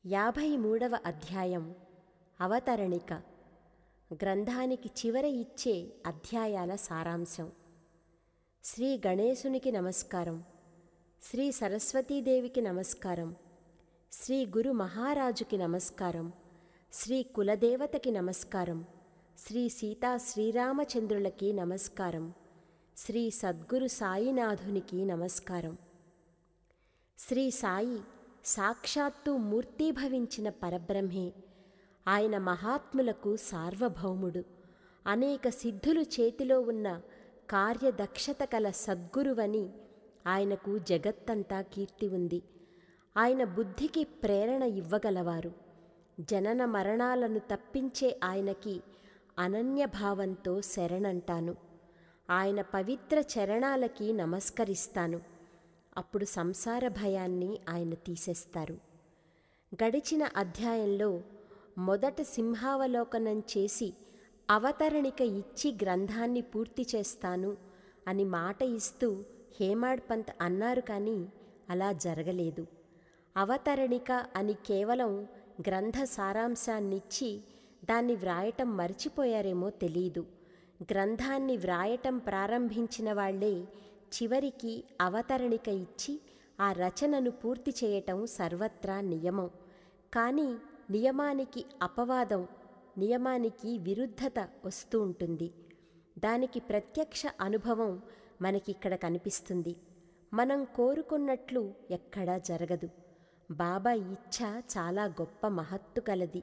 యాభై మూడవ అధ్యాయం అవతరణిక గ్రంథానికి చివర ఇచ్చే అధ్యాయాల సారాంశం శ్రీ గణేశునికి నమస్కారం శ్రీ సరస్వతీదేవికి నమస్కారం శ్రీ గురు మహారాజుకి నమస్కారం శ్రీ కులదేవతకి నమస్కారం శ్రీ సీతా శ్రీరామచంద్రులకి నమస్కారం శ్రీ సద్గురు సాయినాథునికి నమస్కారం శ్రీ సాయి సాక్షాత్తు మూర్తీభవించిన పరబ్రహ్మే ఆయన మహాత్ములకు సార్వభౌముడు అనేక సిద్ధులు చేతిలో ఉన్న కార్యదక్షత కల సద్గురువని ఆయనకు జగత్తంతా కీర్తి ఉంది ఆయన బుద్ధికి ప్రేరణ ఇవ్వగలవారు జనన మరణాలను తప్పించే ఆయనకి అనన్యభావంతో శరణంటాను ఆయన పవిత్ర చరణాలకి నమస్కరిస్తాను అప్పుడు సంసార భయాన్ని ఆయన తీసేస్తారు గడిచిన అధ్యాయంలో మొదట సింహావలోకనం చేసి అవతరణిక ఇచ్చి గ్రంథాన్ని పూర్తి చేస్తాను అని మాట ఇస్తూ హేమాడ్ పంత్ అన్నారు కానీ అలా జరగలేదు అవతరణిక అని కేవలం గ్రంథ సారాంశాన్నిచ్చి దాన్ని వ్రాయటం మర్చిపోయారేమో తెలీదు గ్రంథాన్ని వ్రాయటం ప్రారంభించిన వాళ్లే చివరికి అవతరణిక ఇచ్చి ఆ రచనను పూర్తి చేయటం సర్వత్రా నియమం కానీ నియమానికి అపవాదం నియమానికి విరుద్ధత వస్తూ ఉంటుంది దానికి ప్రత్యక్ష అనుభవం మనకిక్కడ కనిపిస్తుంది మనం కోరుకున్నట్లు ఎక్కడా జరగదు బాబా ఇచ్ఛ చాలా గొప్ప మహత్తు కలది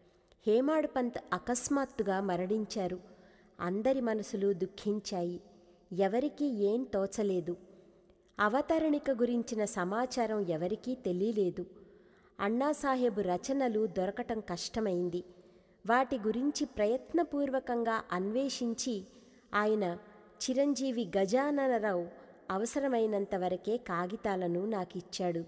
హేమాడ్ పంత్ అకస్మాత్తుగా మరణించారు అందరి మనసులు దుఃఖించాయి ఎవరికీ ఏం తోచలేదు అవతరణిక గురించిన సమాచారం ఎవరికీ తెలియలేదు అన్నాసాహెబు రచనలు దొరకటం కష్టమైంది వాటి గురించి ప్రయత్నపూర్వకంగా అన్వేషించి ఆయన చిరంజీవి గజాననరావు అవసరమైనంత వరకే కాగితాలను నాకిచ్చాడు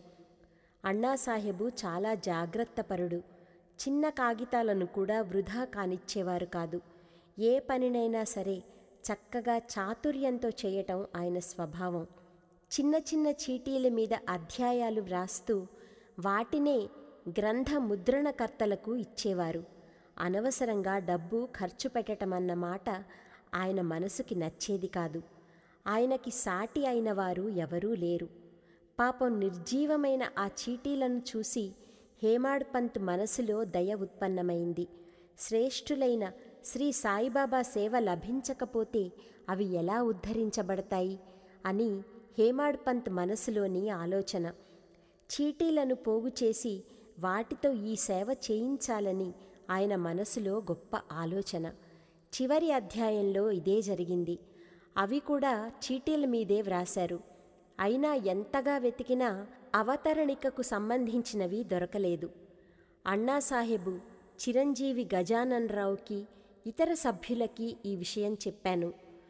అన్నాసాహెబు చాలా జాగ్రత్తపరుడు చిన్న కాగితాలను కూడా వృధా కానిచ్చేవారు కాదు ఏ పనినైనా సరే చక్కగా చాతుర్యంతో చేయటం ఆయన స్వభావం చిన్న చిన్న చీటీల మీద అధ్యాయాలు వ్రాస్తూ వాటినే గ్రంథ ముద్రణకర్తలకు ఇచ్చేవారు అనవసరంగా డబ్బు ఖర్చు పెట్టటమన్న మాట ఆయన మనసుకి నచ్చేది కాదు ఆయనకి సాటి అయిన వారు ఎవరూ లేరు పాపం నిర్జీవమైన ఆ చీటీలను చూసి హేమాడ్ పంత్ మనసులో దయ ఉత్పన్నమైంది శ్రేష్ఠులైన శ్రీ సాయిబాబా సేవ లభించకపోతే అవి ఎలా ఉద్ధరించబడతాయి అని హేమాడ్ పంత్ మనసులోని ఆలోచన చీటీలను పోగు చేసి వాటితో ఈ సేవ చేయించాలని ఆయన మనసులో గొప్ప ఆలోచన చివరి అధ్యాయంలో ఇదే జరిగింది అవి కూడా చీటీల మీదే వ్రాశారు అయినా ఎంతగా వెతికినా అవతరణికకు సంబంధించినవి దొరకలేదు అన్నాసాహెబు చిరంజీవి గజానన్ రావుకి ఇతర సభ్యులకి ఈ విషయం చెప్పాను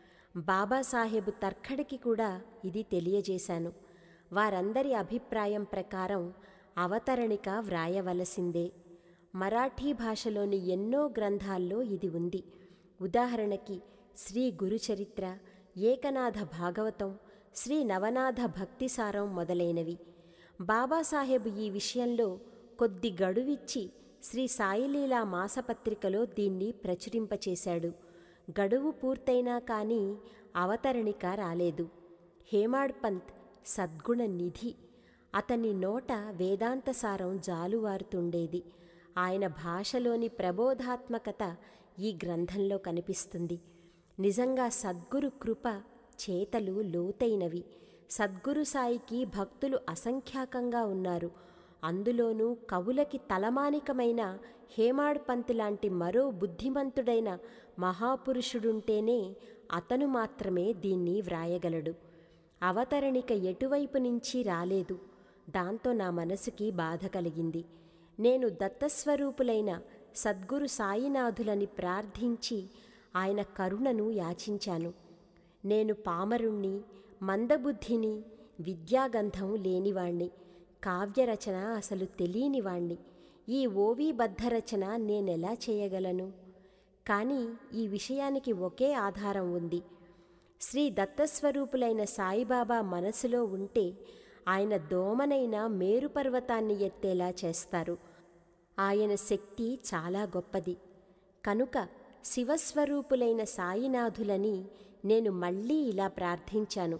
బాబాసాహెబు తర్ఖడికి కూడా ఇది తెలియజేశాను వారందరి అభిప్రాయం ప్రకారం అవతరణిక వ్రాయవలసిందే మరాఠీ భాషలోని ఎన్నో గ్రంథాల్లో ఇది ఉంది ఉదాహరణకి శ్రీ గురుచరిత్ర ఏకనాథ భాగవతం శ్రీ నవనాథ భక్తిసారం మొదలైనవి బాబాసాహెబ్ ఈ విషయంలో కొద్ది గడువిచ్చి శ్రీ సాయిలీలా మాసపత్రికలో దీన్ని ప్రచురింపచేశాడు గడువు పూర్తయినా కానీ అవతరణిక రాలేదు హేమాడ్ పంత్ సద్గుణ నిధి అతని నోట వేదాంతసారం జాలువారుతుండేది ఆయన భాషలోని ప్రబోధాత్మకత ఈ గ్రంథంలో కనిపిస్తుంది నిజంగా సద్గురు కృప చేతలు లోతైనవి సద్గురు సాయికి భక్తులు అసంఖ్యాకంగా ఉన్నారు అందులోనూ కవులకి తలమానికమైన హేమాడ్ పంత్ లాంటి మరో బుద్ధిమంతుడైన మహాపురుషుడుంటేనే అతను మాత్రమే దీన్ని వ్రాయగలడు అవతరణిక ఎటువైపు నుంచి రాలేదు దాంతో నా మనసుకి బాధ కలిగింది నేను దత్తస్వరూపులైన సద్గురు సాయినాథులని ప్రార్థించి ఆయన కరుణను యాచించాను నేను పామరుణ్ణి మందబుద్ధిని విద్యాగంధం లేనివాణ్ణి కావ్యరచన అసలు తెలియనివాణ్ణి ఈ ఓవీ బద్ధరచన నేనెలా చేయగలను కానీ ఈ విషయానికి ఒకే ఆధారం ఉంది శ్రీ దత్తస్వరూపులైన సాయిబాబా మనసులో ఉంటే ఆయన దోమనైన మేరు పర్వతాన్ని ఎత్తేలా చేస్తారు ఆయన శక్తి చాలా గొప్పది కనుక శివస్వరూపులైన సాయినాథులని నేను మళ్ళీ ఇలా ప్రార్థించాను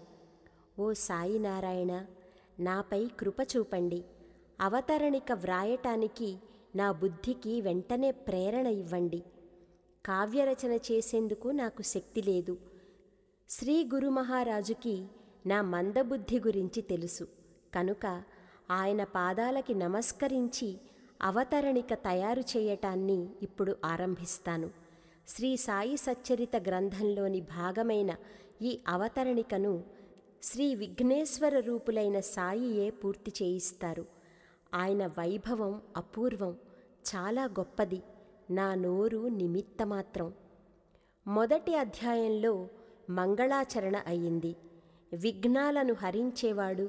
ఓ సాయినారాయణ నాపై కృప చూపండి అవతరణిక వ్రాయటానికి నా బుద్ధికి వెంటనే ప్రేరణ ఇవ్వండి కావ్యరచన చేసేందుకు నాకు శక్తి లేదు శ్రీ గురు మహారాజుకి నా మందబుద్ధి గురించి తెలుసు కనుక ఆయన పాదాలకి నమస్కరించి అవతరణిక తయారు చేయటాన్ని ఇప్పుడు ఆరంభిస్తాను శ్రీ సాయి సచ్చరిత గ్రంథంలోని భాగమైన ఈ అవతరణికను శ్రీ విఘ్నేశ్వర రూపులైన సాయియే పూర్తి చేయిస్తారు ఆయన వైభవం అపూర్వం చాలా గొప్పది నా నోరు నిమిత్తమాత్రం మొదటి అధ్యాయంలో మంగళాచరణ అయింది విఘ్నాలను హరించేవాడు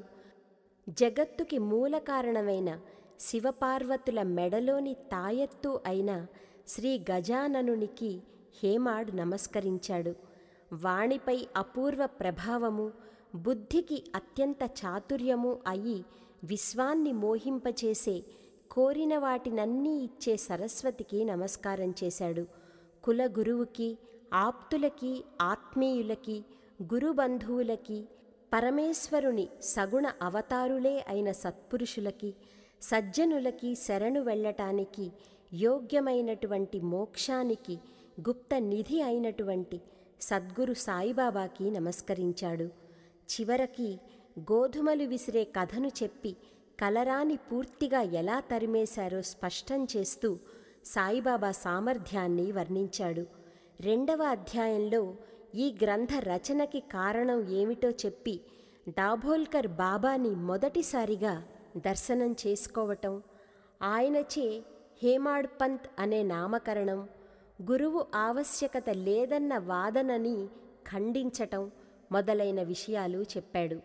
జగత్తుకి మూల కారణమైన శివపార్వతుల మెడలోని తాయెత్తు అయిన శ్రీ గజాననునికి హేమాడ్ నమస్కరించాడు వాణిపై అపూర్వ ప్రభావము బుద్ధికి అత్యంత చాతుర్యము అయి విశ్వాన్ని మోహింపచేసే కోరిన వాటినన్నీ ఇచ్చే సరస్వతికి నమస్కారం చేశాడు కుల గురువుకి ఆప్తులకి ఆత్మీయులకి గురుబంధువులకి పరమేశ్వరుని సగుణ అవతారులే అయిన సత్పురుషులకి సజ్జనులకి శరణు వెళ్ళటానికి యోగ్యమైనటువంటి మోక్షానికి గుప్త నిధి అయినటువంటి సద్గురు సాయిబాబాకి నమస్కరించాడు చివరికి గోధుమలు విసిరే కథను చెప్పి కలరాని పూర్తిగా ఎలా తరిమేశారో స్పష్టం చేస్తూ సాయిబాబా సామర్థ్యాన్ని వర్ణించాడు రెండవ అధ్యాయంలో ఈ గ్రంథ రచనకి కారణం ఏమిటో చెప్పి డాభోల్కర్ బాబాని మొదటిసారిగా దర్శనం చేసుకోవటం ఆయనచే హేమాడ్ పంత్ అనే నామకరణం గురువు ఆవశ్యకత లేదన్న వాదనని ఖండించటం మొదలైన విషయాలు చెప్పాడు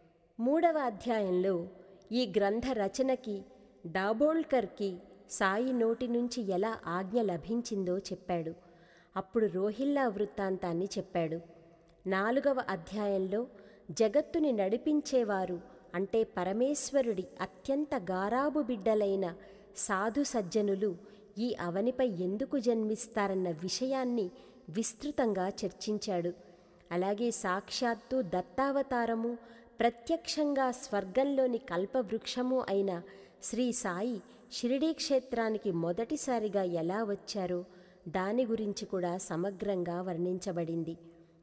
మూడవ అధ్యాయంలో ఈ గ్రంథ రచనకి డాబోల్కర్కి సాయి నోటి నుంచి ఎలా ఆజ్ఞ లభించిందో చెప్పాడు అప్పుడు రోహిల్లా వృత్తాంతాన్ని చెప్పాడు నాలుగవ అధ్యాయంలో జగత్తుని నడిపించేవారు అంటే పరమేశ్వరుడి అత్యంత గారాబు బిడ్డలైన సాధు సజ్జనులు ఈ అవనిపై ఎందుకు జన్మిస్తారన్న విషయాన్ని విస్తృతంగా చర్చించాడు అలాగే సాక్షాత్తు దత్తావతారము ప్రత్యక్షంగా స్వర్గంలోని కల్పవృక్షము అయిన శ్రీ సాయి షిరిడీ క్షేత్రానికి మొదటిసారిగా ఎలా వచ్చారో దాని గురించి కూడా సమగ్రంగా వర్ణించబడింది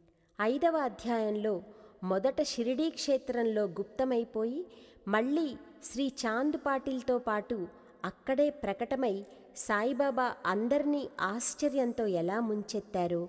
ఐదవ అధ్యాయంలో మొదట షిరిడీ క్షేత్రంలో గుప్తమైపోయి మళ్ళీ శ్రీ చాంద్ పాటిల్తో పాటు అక్కడే ప్రకటమై సాయిబాబా అందర్నీ ఆశ్చర్యంతో ఎలా ముంచెత్తారో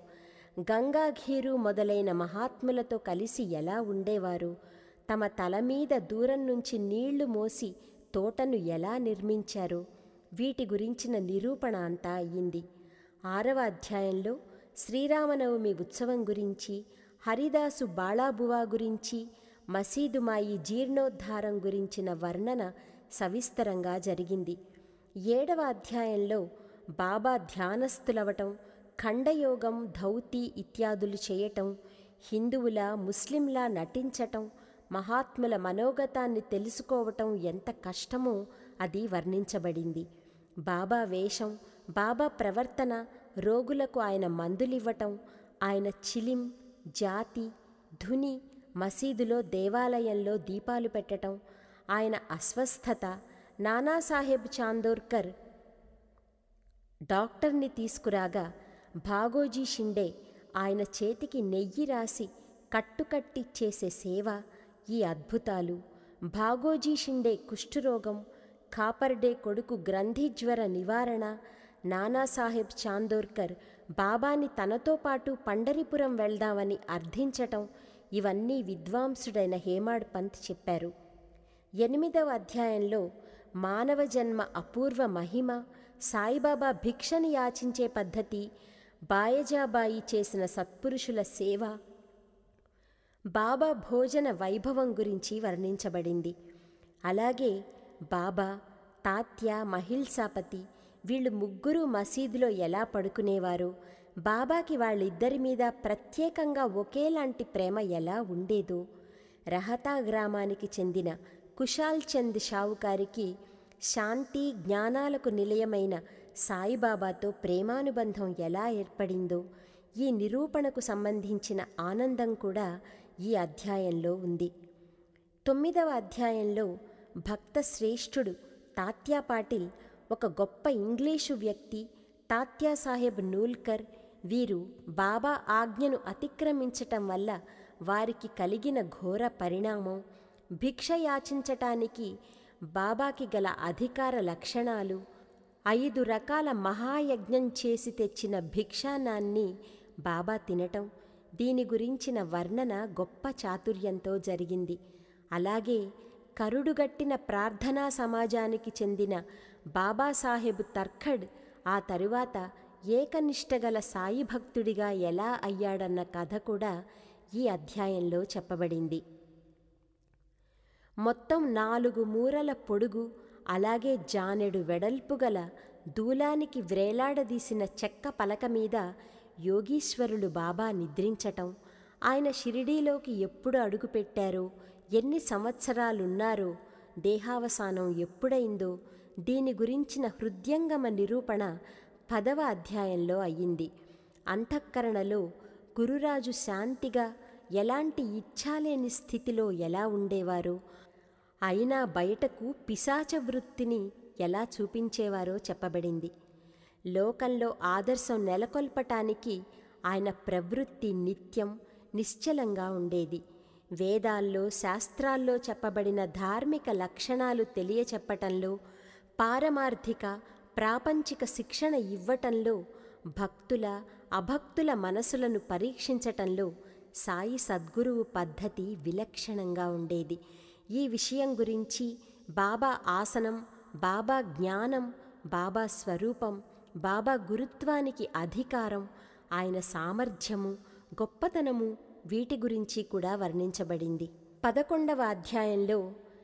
గంగాఘీరు మొదలైన మహాత్ములతో కలిసి ఎలా ఉండేవారు తమ తల మీద దూరం నుంచి నీళ్లు మోసి తోటను ఎలా నిర్మించారో వీటి గురించిన నిరూపణ అంతా అయ్యింది ఆరవ అధ్యాయంలో శ్రీరామనవమి ఉత్సవం గురించి హరిదాసు బాళాబువా గురించి మసీదుమాయి జీర్ణోద్ధారం గురించిన వర్ణన సవిస్తరంగా జరిగింది ఏడవ అధ్యాయంలో బాబా ధ్యానస్థులవటం ఖండయోగం ధౌతి ఇత్యాదులు చేయటం హిందువుల ముస్లింలా నటించటం మహాత్ముల మనోగతాన్ని తెలుసుకోవటం ఎంత కష్టమో అది వర్ణించబడింది బాబా వేషం బాబా ప్రవర్తన రోగులకు ఆయన మందులివ్వటం ఆయన చిలిం జాతి ధుని మసీదులో దేవాలయంలో దీపాలు పెట్టటం ఆయన అస్వస్థత నానాసాహెబ్ చాందోర్కర్ డాక్టర్ని తీసుకురాగా భాగోజీ షిండే ఆయన చేతికి నెయ్యి రాసి కట్టుకట్టి చేసే సేవ ఈ అద్భుతాలు భాగోజీ షిండే కుష్ఠరోగం కాపర్డే కొడుకు గ్రంథిజ్వర నివారణ నానాసాహెబ్ చాందోర్కర్ బాబాని తనతో పాటు పండరిపురం వెళ్దామని అర్థించటం ఇవన్నీ విద్వాంసుడైన హేమాడ్ పంత్ చెప్పారు ఎనిమిదవ అధ్యాయంలో మానవ జన్మ అపూర్వ మహిమ సాయిబాబా భిక్షని యాచించే పద్ధతి బాయజాబాయి చేసిన సత్పురుషుల సేవ బాబా భోజన వైభవం గురించి వర్ణించబడింది అలాగే బాబా తాత్య మహిల్సాపతి వీళ్ళు ముగ్గురు మసీదులో ఎలా పడుకునేవారో బాబాకి వాళ్ళిద్దరి మీద ప్రత్యేకంగా ఒకేలాంటి ప్రేమ ఎలా ఉండేదో రహతా గ్రామానికి చెందిన కుషాల్ చంద్ షావుకారికి శాంతి జ్ఞానాలకు నిలయమైన సాయిబాబాతో ప్రేమానుబంధం ఎలా ఏర్పడిందో ఈ నిరూపణకు సంబంధించిన ఆనందం కూడా ఈ అధ్యాయంలో ఉంది తొమ్మిదవ అధ్యాయంలో భక్త శ్రేష్ఠుడు తాత్యా పాటిల్ ఒక గొప్ప ఇంగ్లీషు వ్యక్తి తాత్యాసాహెబ్ నూల్కర్ వీరు బాబా ఆజ్ఞను అతిక్రమించటం వల్ల వారికి కలిగిన ఘోర పరిణామం భిక్ష యాచించటానికి బాబాకి గల అధికార లక్షణాలు ఐదు రకాల మహాయజ్ఞం చేసి తెచ్చిన భిక్షానాన్ని బాబా తినటం దీని గురించిన వర్ణన గొప్ప చాతుర్యంతో జరిగింది అలాగే కరుడుగట్టిన ప్రార్థనా సమాజానికి చెందిన బాబాసాహెబ్ తర్ఖడ్ ఆ తరువాత ఏకనిష్టగల సాయి భక్తుడిగా ఎలా అయ్యాడన్న కథ కూడా ఈ అధ్యాయంలో చెప్పబడింది మొత్తం నాలుగు మూరల పొడుగు అలాగే జానెడు వెడల్పు గల దూలానికి వ్రేలాడదీసిన చెక్క పలక మీద యోగీశ్వరులు బాబా నిద్రించటం ఆయన షిరిడీలోకి ఎప్పుడు అడుగుపెట్టారో ఎన్ని సంవత్సరాలున్నారో దేహావసానం ఎప్పుడైందో దీని గురించిన హృద్యంగమ నిరూపణ పదవ అధ్యాయంలో అయ్యింది అంతఃకరణలో గురురాజు శాంతిగా ఎలాంటి ఇచ్ఛాలేని స్థితిలో ఎలా ఉండేవారో అయినా బయటకు పిశాచ వృత్తిని ఎలా చూపించేవారో చెప్పబడింది లోకంలో ఆదర్శం నెలకొల్పటానికి ఆయన ప్రవృత్తి నిత్యం నిశ్చలంగా ఉండేది వేదాల్లో శాస్త్రాల్లో చెప్పబడిన ధార్మిక లక్షణాలు తెలియచెప్పటంలో పారమార్థిక ప్రాపంచిక శిక్షణ ఇవ్వటంలో భక్తుల అభక్తుల మనసులను పరీక్షించటంలో సాయి సద్గురువు పద్ధతి విలక్షణంగా ఉండేది ఈ విషయం గురించి బాబా ఆసనం బాబా జ్ఞానం బాబా స్వరూపం బాబా గురుత్వానికి అధికారం ఆయన సామర్థ్యము గొప్పతనము వీటి గురించి కూడా వర్ణించబడింది పదకొండవ అధ్యాయంలో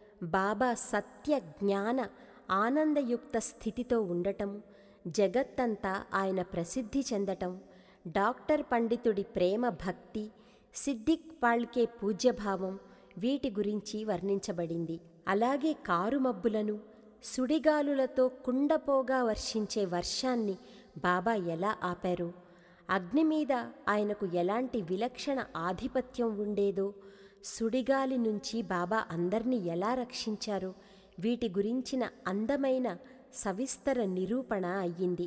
బాబా సత్య జ్ఞాన ఆనందయుక్త స్థితితో ఉండటం జగత్తంతా ఆయన ప్రసిద్ధి చెందటం డాక్టర్ పండితుడి ప్రేమ భక్తి సిద్దిక్ పాళ్కే పూజ్యభావం వీటి గురించి వర్ణించబడింది అలాగే కారుమబ్బులను సుడిగాలులతో కుండపోగా వర్షించే వర్షాన్ని బాబా ఎలా ఆపారు అగ్ని మీద ఆయనకు ఎలాంటి విలక్షణ ఆధిపత్యం ఉండేదో సుడిగాలి నుంచి బాబా అందర్నీ ఎలా రక్షించారో వీటి గురించిన అందమైన సవిస్తర నిరూపణ అయ్యింది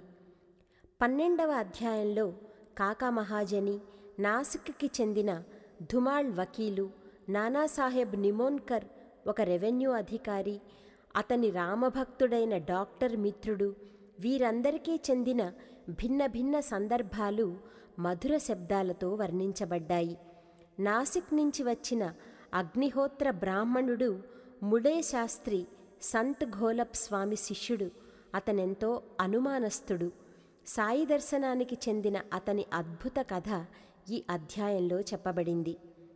పన్నెండవ అధ్యాయంలో కాకా మహాజని నాసిక్కి చెందిన ధుమాళ్ వకీలు నానాసాహెబ్ నిమోన్కర్ ఒక రెవెన్యూ అధికారి అతని రామభక్తుడైన డాక్టర్ మిత్రుడు వీరందరికీ చెందిన భిన్న భిన్న సందర్భాలు మధుర శబ్దాలతో వర్ణించబడ్డాయి నాసిక్ నుంచి వచ్చిన అగ్నిహోత్ర బ్రాహ్మణుడు ముడే శాస్త్రి సంత్ ఘోలప్ స్వామి శిష్యుడు అతనెంతో అనుమానస్తుడు సాయి దర్శనానికి చెందిన అతని అద్భుత కథ ఈ అధ్యాయంలో చెప్పబడింది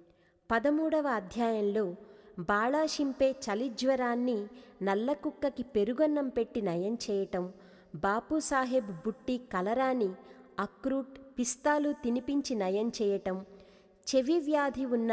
పదమూడవ అధ్యాయంలో బాళాషింపే చలిజ్వరాన్ని నల్లకుక్కకి పెరుగన్నం పెట్టి నయం చేయటం బాపూసాహెబ్ బుట్టి కలరాని అక్రూట్ పిస్తాలు తినిపించి నయం చేయటం చెవి వ్యాధి ఉన్న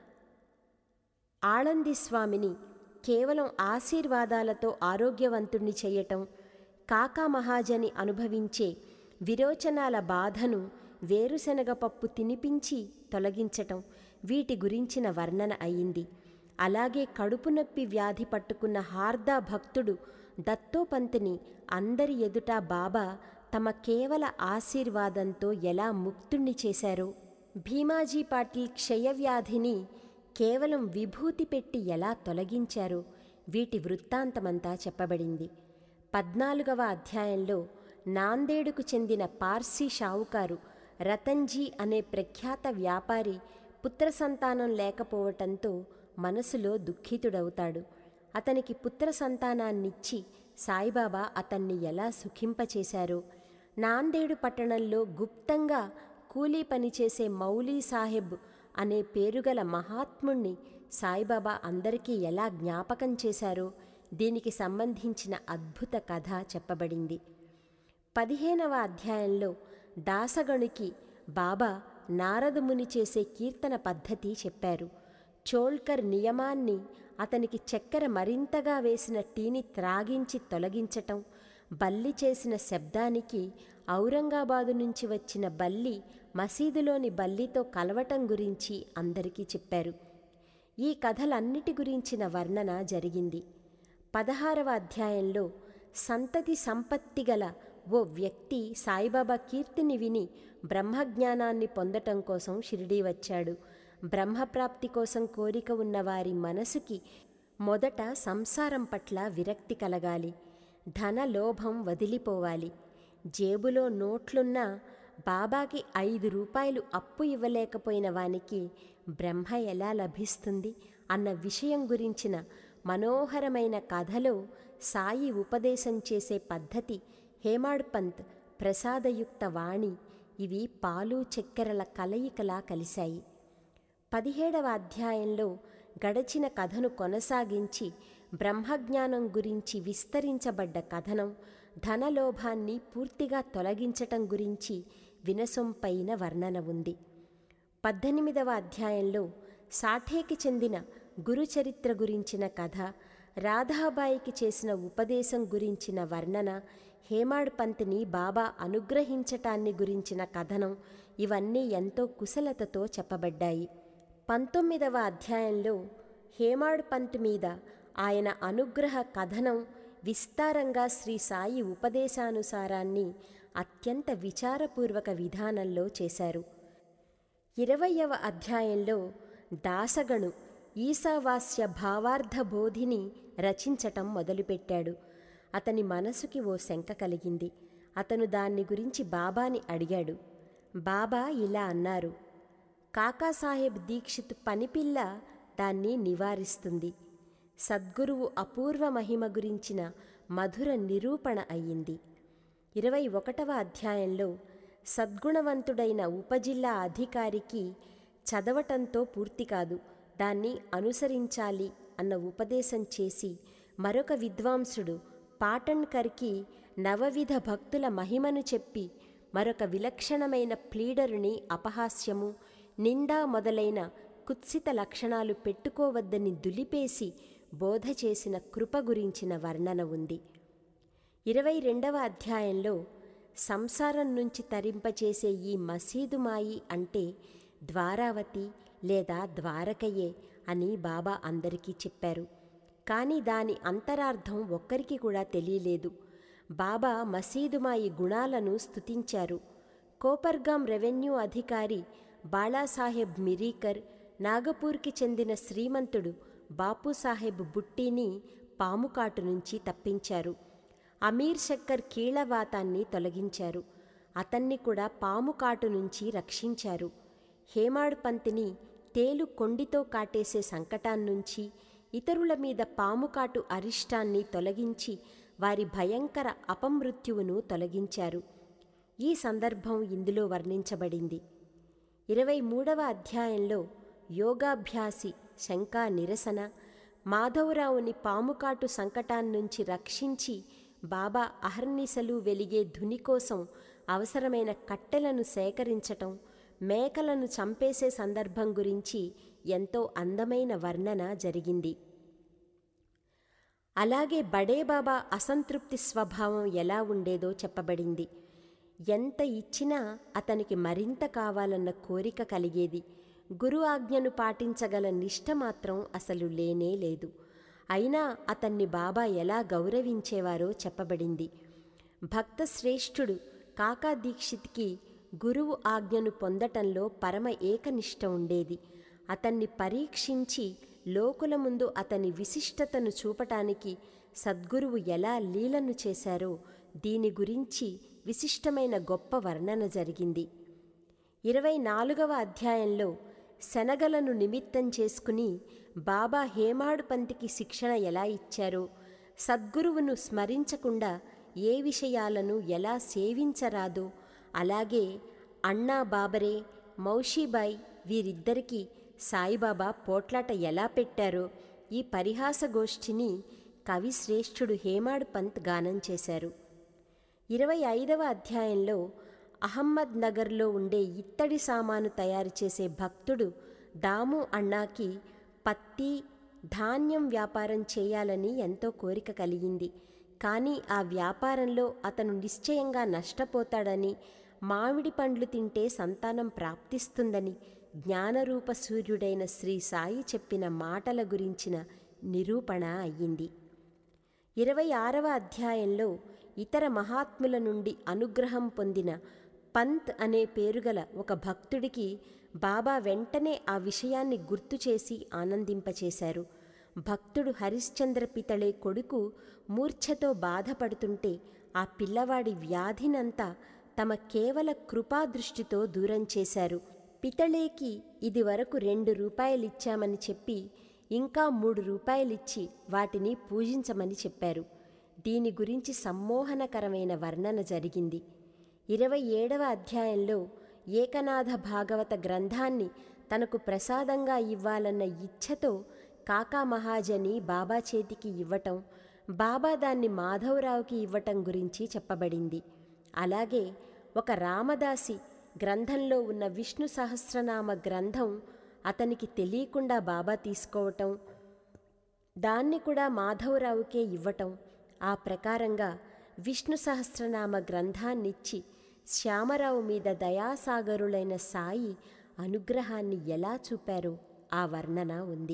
ఆళంది స్వామిని కేవలం ఆశీర్వాదాలతో ఆరోగ్యవంతుణ్ణి చేయటం కాకా మహాజని అనుభవించే విరోచనాల బాధను వేరుశనగ పప్పు తినిపించి తొలగించటం వీటి గురించిన వర్ణన అయింది అలాగే కడుపు నొప్పి వ్యాధి పట్టుకున్న హార్దా భక్తుడు దత్తోపంతుని అందరి ఎదుట బాబా తమ కేవల ఆశీర్వాదంతో ఎలా ముక్తుణ్ణి చేశారో భీమాజీ పాటిల్ క్షయవ్యాధిని కేవలం విభూతి పెట్టి ఎలా తొలగించారో వీటి వృత్తాంతమంతా చెప్పబడింది పద్నాలుగవ అధ్యాయంలో నాందేడుకు చెందిన పార్సీ షావుకారు రతన్జీ అనే ప్రఖ్యాత వ్యాపారి పుత్ర సంతానం లేకపోవటంతో మనసులో దుఃఖితుడవుతాడు అతనికి పుత్ర సంతానాన్నిచ్చి సాయిబాబా అతన్ని ఎలా సుఖింపచేశారో నాందేడు పట్టణంలో గుప్తంగా కూలీ పనిచేసే మౌలీ సాహెబ్ అనే పేరుగల మహాత్ముణ్ణి సాయిబాబా అందరికీ ఎలా జ్ఞాపకం చేశారో దీనికి సంబంధించిన అద్భుత కథ చెప్పబడింది పదిహేనవ అధ్యాయంలో దాసగణుకి బాబా నారదముని చేసే కీర్తన పద్ధతి చెప్పారు చోల్కర్ నియమాన్ని అతనికి చక్కెర మరింతగా వేసిన టీని త్రాగించి తొలగించటం బల్లి చేసిన శబ్దానికి ఔరంగాబాదు నుంచి వచ్చిన బల్లి మసీదులోని బల్లితో కలవటం గురించి అందరికీ చెప్పారు ఈ కథలన్నిటి గురించిన వర్ణన జరిగింది పదహారవ అధ్యాయంలో సంతతి సంపత్తి గల ఓ వ్యక్తి సాయిబాబా కీర్తిని విని బ్రహ్మజ్ఞానాన్ని పొందటం కోసం షిరిడీ వచ్చాడు బ్రహ్మప్రాప్తి కోసం కోరిక ఉన్న వారి మనసుకి మొదట సంసారం పట్ల విరక్తి కలగాలి ధన లోభం వదిలిపోవాలి జేబులో నోట్లున్నా బాబాకి ఐదు రూపాయలు అప్పు ఇవ్వలేకపోయిన వానికి బ్రహ్మ ఎలా లభిస్తుంది అన్న విషయం గురించిన మనోహరమైన కథలో సాయి ఉపదేశం చేసే పద్ధతి హేమాడ్ పంత్ ప్రసాదయుక్త వాణి ఇవి పాలు చక్కెరల కలయికలా కలిశాయి పదిహేడవ అధ్యాయంలో గడచిన కథను కొనసాగించి బ్రహ్మజ్ఞానం గురించి విస్తరించబడ్డ కథనం ధనలోభాన్ని పూర్తిగా తొలగించటం గురించి వినసొంపైన వర్ణన ఉంది పద్దెనిమిదవ అధ్యాయంలో సాఠేకి చెందిన గురుచరిత్ర గురించిన కథ రాధాబాయికి చేసిన ఉపదేశం గురించిన వర్ణన హేమాడ్ పంత్ని బాబా అనుగ్రహించటాన్ని గురించిన కథనం ఇవన్నీ ఎంతో కుశలతతో చెప్పబడ్డాయి పంతొమ్మిదవ అధ్యాయంలో హేమాడ్ పంత్ మీద ఆయన అనుగ్రహ కథనం విస్తారంగా శ్రీ సాయి ఉపదేశానుసారాన్ని అత్యంత విచారపూర్వక విధానంలో చేశారు ఇరవయవ అధ్యాయంలో దాసగణు ఈశావాస్య భావార్థ బోధిని రచించటం మొదలుపెట్టాడు అతని మనసుకి ఓ శంక కలిగింది అతను దాన్ని గురించి బాబాని అడిగాడు బాబా ఇలా అన్నారు కాకాసాహెబ్ దీక్షిత్ పనిపిల్ల దాన్ని నివారిస్తుంది సద్గురువు అపూర్వ మహిమ గురించిన మధుర నిరూపణ అయ్యింది ఇరవై ఒకటవ అధ్యాయంలో సద్గుణవంతుడైన ఉపజిల్లా అధికారికి చదవటంతో పూర్తి కాదు దాన్ని అనుసరించాలి అన్న ఉపదేశం చేసి మరొక విద్వాంసుడు పాటన్కర్కి నవవిధ భక్తుల మహిమను చెప్పి మరొక విలక్షణమైన ప్లీడరుని అపహాస్యము నిండా మొదలైన కుత్సిత లక్షణాలు పెట్టుకోవద్దని దులిపేసి బోధ చేసిన కృప గురించిన వర్ణన ఉంది ఇరవై రెండవ అధ్యాయంలో సంసారం నుంచి తరింపచేసే ఈ మసీదు మాయి అంటే ద్వారావతి లేదా ద్వారకయే అని బాబా అందరికీ చెప్పారు కానీ దాని అంతరార్థం ఒక్కరికి కూడా తెలియలేదు బాబా మసీదుమాయి గుణాలను స్తుతించారు కోపర్గాం రెవెన్యూ అధికారి బాళాసాహెబ్ మిరీకర్ నాగపూర్కి చెందిన శ్రీమంతుడు బాపూసాహెబ్ బుట్టీని పాముకాటు నుంచి తప్పించారు అమీర్ శక్కర్ కీళ్లవాతాన్ని తొలగించారు అతన్ని కూడా పాముకాటు నుంచి రక్షించారు హేమాడ్ పంతిని తేలు కొండితో కాటేసే సంకటాన్నుంచి ఇతరుల మీద పాముకాటు అరిష్టాన్ని తొలగించి వారి భయంకర అపమృత్యువును తొలగించారు ఈ సందర్భం ఇందులో వర్ణించబడింది ఇరవై మూడవ అధ్యాయంలో యోగాభ్యాసి శంకా నిరసన మాధవరావుని పాముకాటు సంకటాన్నుంచి రక్షించి బాబా అహర్నిశలు వెలిగే ధుని కోసం అవసరమైన కట్టెలను సేకరించటం మేకలను చంపేసే సందర్భం గురించి ఎంతో అందమైన వర్ణన జరిగింది అలాగే బడేబాబా అసంతృప్తి స్వభావం ఎలా ఉండేదో చెప్పబడింది ఎంత ఇచ్చినా అతనికి మరింత కావాలన్న కోరిక కలిగేది గురు ఆజ్ఞను పాటించగల నిష్ట మాత్రం అసలు లేనే లేదు అయినా అతన్ని బాబా ఎలా గౌరవించేవారో చెప్పబడింది భక్త శ్రేష్ఠుడు కాకా దీక్షిత్కి గురువు ఆజ్ఞను పొందటంలో పరమ ఏకనిష్ట ఉండేది అతన్ని పరీక్షించి లోకుల ముందు అతని విశిష్టతను చూపటానికి సద్గురువు ఎలా లీలను చేశారో దీని గురించి విశిష్టమైన గొప్ప వర్ణన జరిగింది ఇరవై నాలుగవ అధ్యాయంలో శనగలను నిమిత్తం చేసుకుని బాబా హేమాడు పంతికి శిక్షణ ఎలా ఇచ్చారో సద్గురువును స్మరించకుండా ఏ విషయాలను ఎలా సేవించరాదో అలాగే అన్నా బాబరే మౌషీబాయ్ వీరిద్దరికీ సాయిబాబా పోట్లాట ఎలా పెట్టారో ఈ పరిహాస గోష్ఠిని కవి శ్రేష్ఠుడు హేమాడ్ పంత్ గానం చేశారు ఇరవై ఐదవ అధ్యాయంలో అహమ్మద్ నగర్లో ఉండే ఇత్తడి సామాను తయారు చేసే భక్తుడు దాము అన్నాకి పత్తి ధాన్యం వ్యాపారం చేయాలని ఎంతో కోరిక కలిగింది కానీ ఆ వ్యాపారంలో అతను నిశ్చయంగా నష్టపోతాడని మామిడి పండ్లు తింటే సంతానం ప్రాప్తిస్తుందని జ్ఞానరూప సూర్యుడైన శ్రీ సాయి చెప్పిన మాటల గురించిన నిరూపణ అయ్యింది ఇరవై ఆరవ అధ్యాయంలో ఇతర మహాత్ముల నుండి అనుగ్రహం పొందిన పంత్ అనే పేరుగల ఒక భక్తుడికి బాబా వెంటనే ఆ విషయాన్ని గుర్తు చేసి ఆనందింపచేశారు భక్తుడు హరిశ్చంద్ర పితళే కొడుకు మూర్ఛతో బాధపడుతుంటే ఆ పిల్లవాడి వ్యాధినంతా తమ కేవల కృపాదృష్టితో దూరం చేశారు పితళేకి ఇది వరకు రెండు రూపాయలిచ్చామని చెప్పి ఇంకా మూడు రూపాయలిచ్చి వాటిని పూజించమని చెప్పారు దీని గురించి సమ్మోహనకరమైన వర్ణన జరిగింది ఇరవై ఏడవ అధ్యాయంలో ఏకనాథ భాగవత గ్రంథాన్ని తనకు ప్రసాదంగా ఇవ్వాలన్న ఇచ్ఛతో కాకా మహాజని బాబా చేతికి ఇవ్వటం బాబా దాన్ని మాధవరావుకి ఇవ్వటం గురించి చెప్పబడింది అలాగే ఒక రామదాసి గ్రంథంలో ఉన్న విష్ణు సహస్రనామ గ్రంథం అతనికి తెలియకుండా బాబా తీసుకోవటం దాన్ని కూడా మాధవరావుకే ఇవ్వటం ఆ ప్రకారంగా విష్ణు సహస్రనామ గ్రంథాన్నిచ్చి శ్యామరావు మీద దయాసాగరులైన సాయి అనుగ్రహాన్ని ఎలా చూపారో ఆ వర్ణన ఉంది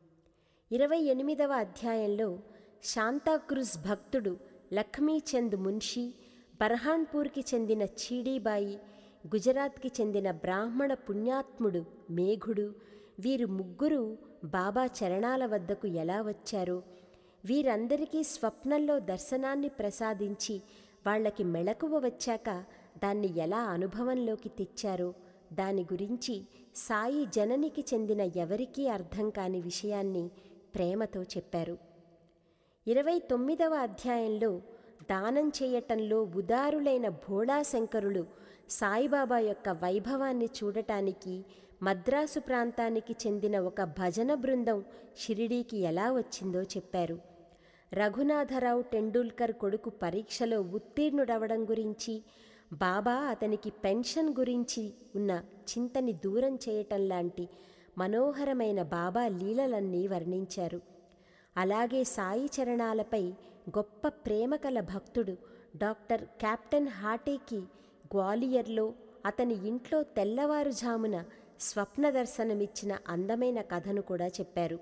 ఇరవై ఎనిమిదవ అధ్యాయంలో శాంతాక్రూజ్ భక్తుడు లక్ష్మీచంద్ మున్షి బర్హాన్పూర్కి చెందిన చీడీబాయి గుజరాత్కి చెందిన బ్రాహ్మణ పుణ్యాత్ముడు మేఘుడు వీరు ముగ్గురు బాబా చరణాల వద్దకు ఎలా వచ్చారో వీరందరికీ స్వప్నంలో దర్శనాన్ని ప్రసాదించి వాళ్ళకి మెళకువ వచ్చాక దాన్ని ఎలా అనుభవంలోకి తెచ్చారో దాని గురించి సాయి జననికి చెందిన ఎవరికీ అర్థం కాని విషయాన్ని ప్రేమతో చెప్పారు ఇరవై తొమ్మిదవ అధ్యాయంలో దానం చేయటంలో ఉదారులైన భోళాశంకరులు సాయిబాబా యొక్క వైభవాన్ని చూడటానికి మద్రాసు ప్రాంతానికి చెందిన ఒక భజన బృందం షిరిడీకి ఎలా వచ్చిందో చెప్పారు రఘునాథరావు టెండూల్కర్ కొడుకు పరీక్షలో ఉత్తీర్ణుడవడం గురించి బాబా అతనికి పెన్షన్ గురించి ఉన్న చింతని దూరం చేయటం లాంటి మనోహరమైన బాబా లీలలన్నీ వర్ణించారు అలాగే సాయి చరణాలపై గొప్ప ప్రేమ కల భక్తుడు డాక్టర్ కెప్టెన్ హాటేకి గ్వాలియర్లో అతని ఇంట్లో తెల్లవారుజామున స్వప్న దర్శనమిచ్చిన అందమైన కథను కూడా చెప్పారు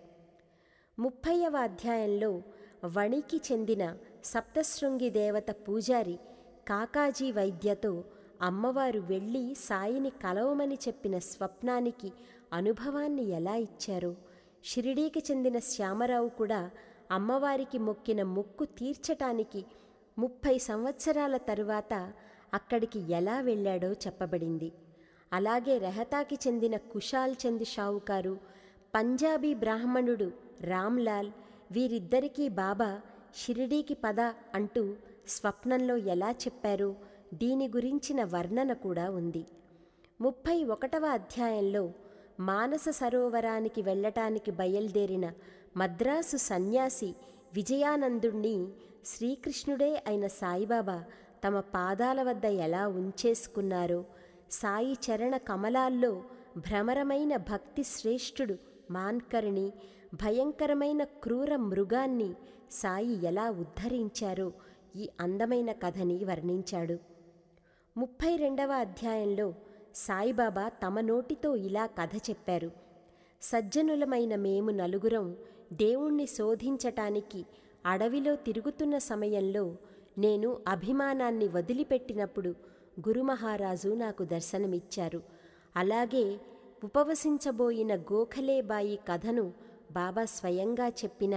ముప్పైవ అధ్యాయంలో వణికి చెందిన సప్తశృంగి దేవత పూజారి కాకాజీ వైద్యతో అమ్మవారు వెళ్ళి సాయిని కలవమని చెప్పిన స్వప్నానికి అనుభవాన్ని ఎలా ఇచ్చారో షిరిడీకి చెందిన శ్యామరావు కూడా అమ్మవారికి మొక్కిన మొక్కు తీర్చటానికి ముప్పై సంవత్సరాల తరువాత అక్కడికి ఎలా వెళ్ళాడో చెప్పబడింది అలాగే రెహతాకి చెందిన కుషాల్ చంద్ షావుకారు పంజాబీ బ్రాహ్మణుడు రామ్లాల్ వీరిద్దరికీ బాబా షిరిడీకి పద అంటూ స్వప్నంలో ఎలా చెప్పారో దీని గురించిన వర్ణన కూడా ఉంది ముప్పై ఒకటవ అధ్యాయంలో మానస సరోవరానికి వెళ్ళటానికి బయలుదేరిన మద్రాసు సన్యాసి విజయానందుణ్ణి శ్రీకృష్ణుడే అయిన సాయిబాబా తమ పాదాల వద్ద ఎలా ఉంచేసుకున్నారో సాయి చరణ కమలాల్లో భ్రమరమైన భక్తి శ్రేష్ఠుడు మాన్కర్ణి భయంకరమైన క్రూర మృగాన్ని సాయి ఎలా ఉద్ధరించారో ఈ అందమైన కథని వర్ణించాడు ముప్పై రెండవ అధ్యాయంలో సాయిబాబా తమ నోటితో ఇలా కథ చెప్పారు సజ్జనులమైన మేము నలుగురం దేవుణ్ణి శోధించటానికి అడవిలో తిరుగుతున్న సమయంలో నేను అభిమానాన్ని వదిలిపెట్టినప్పుడు గురుమహారాజు నాకు దర్శనమిచ్చారు అలాగే ఉపవసించబోయిన గోఖలేబాయి కథను బాబా స్వయంగా చెప్పిన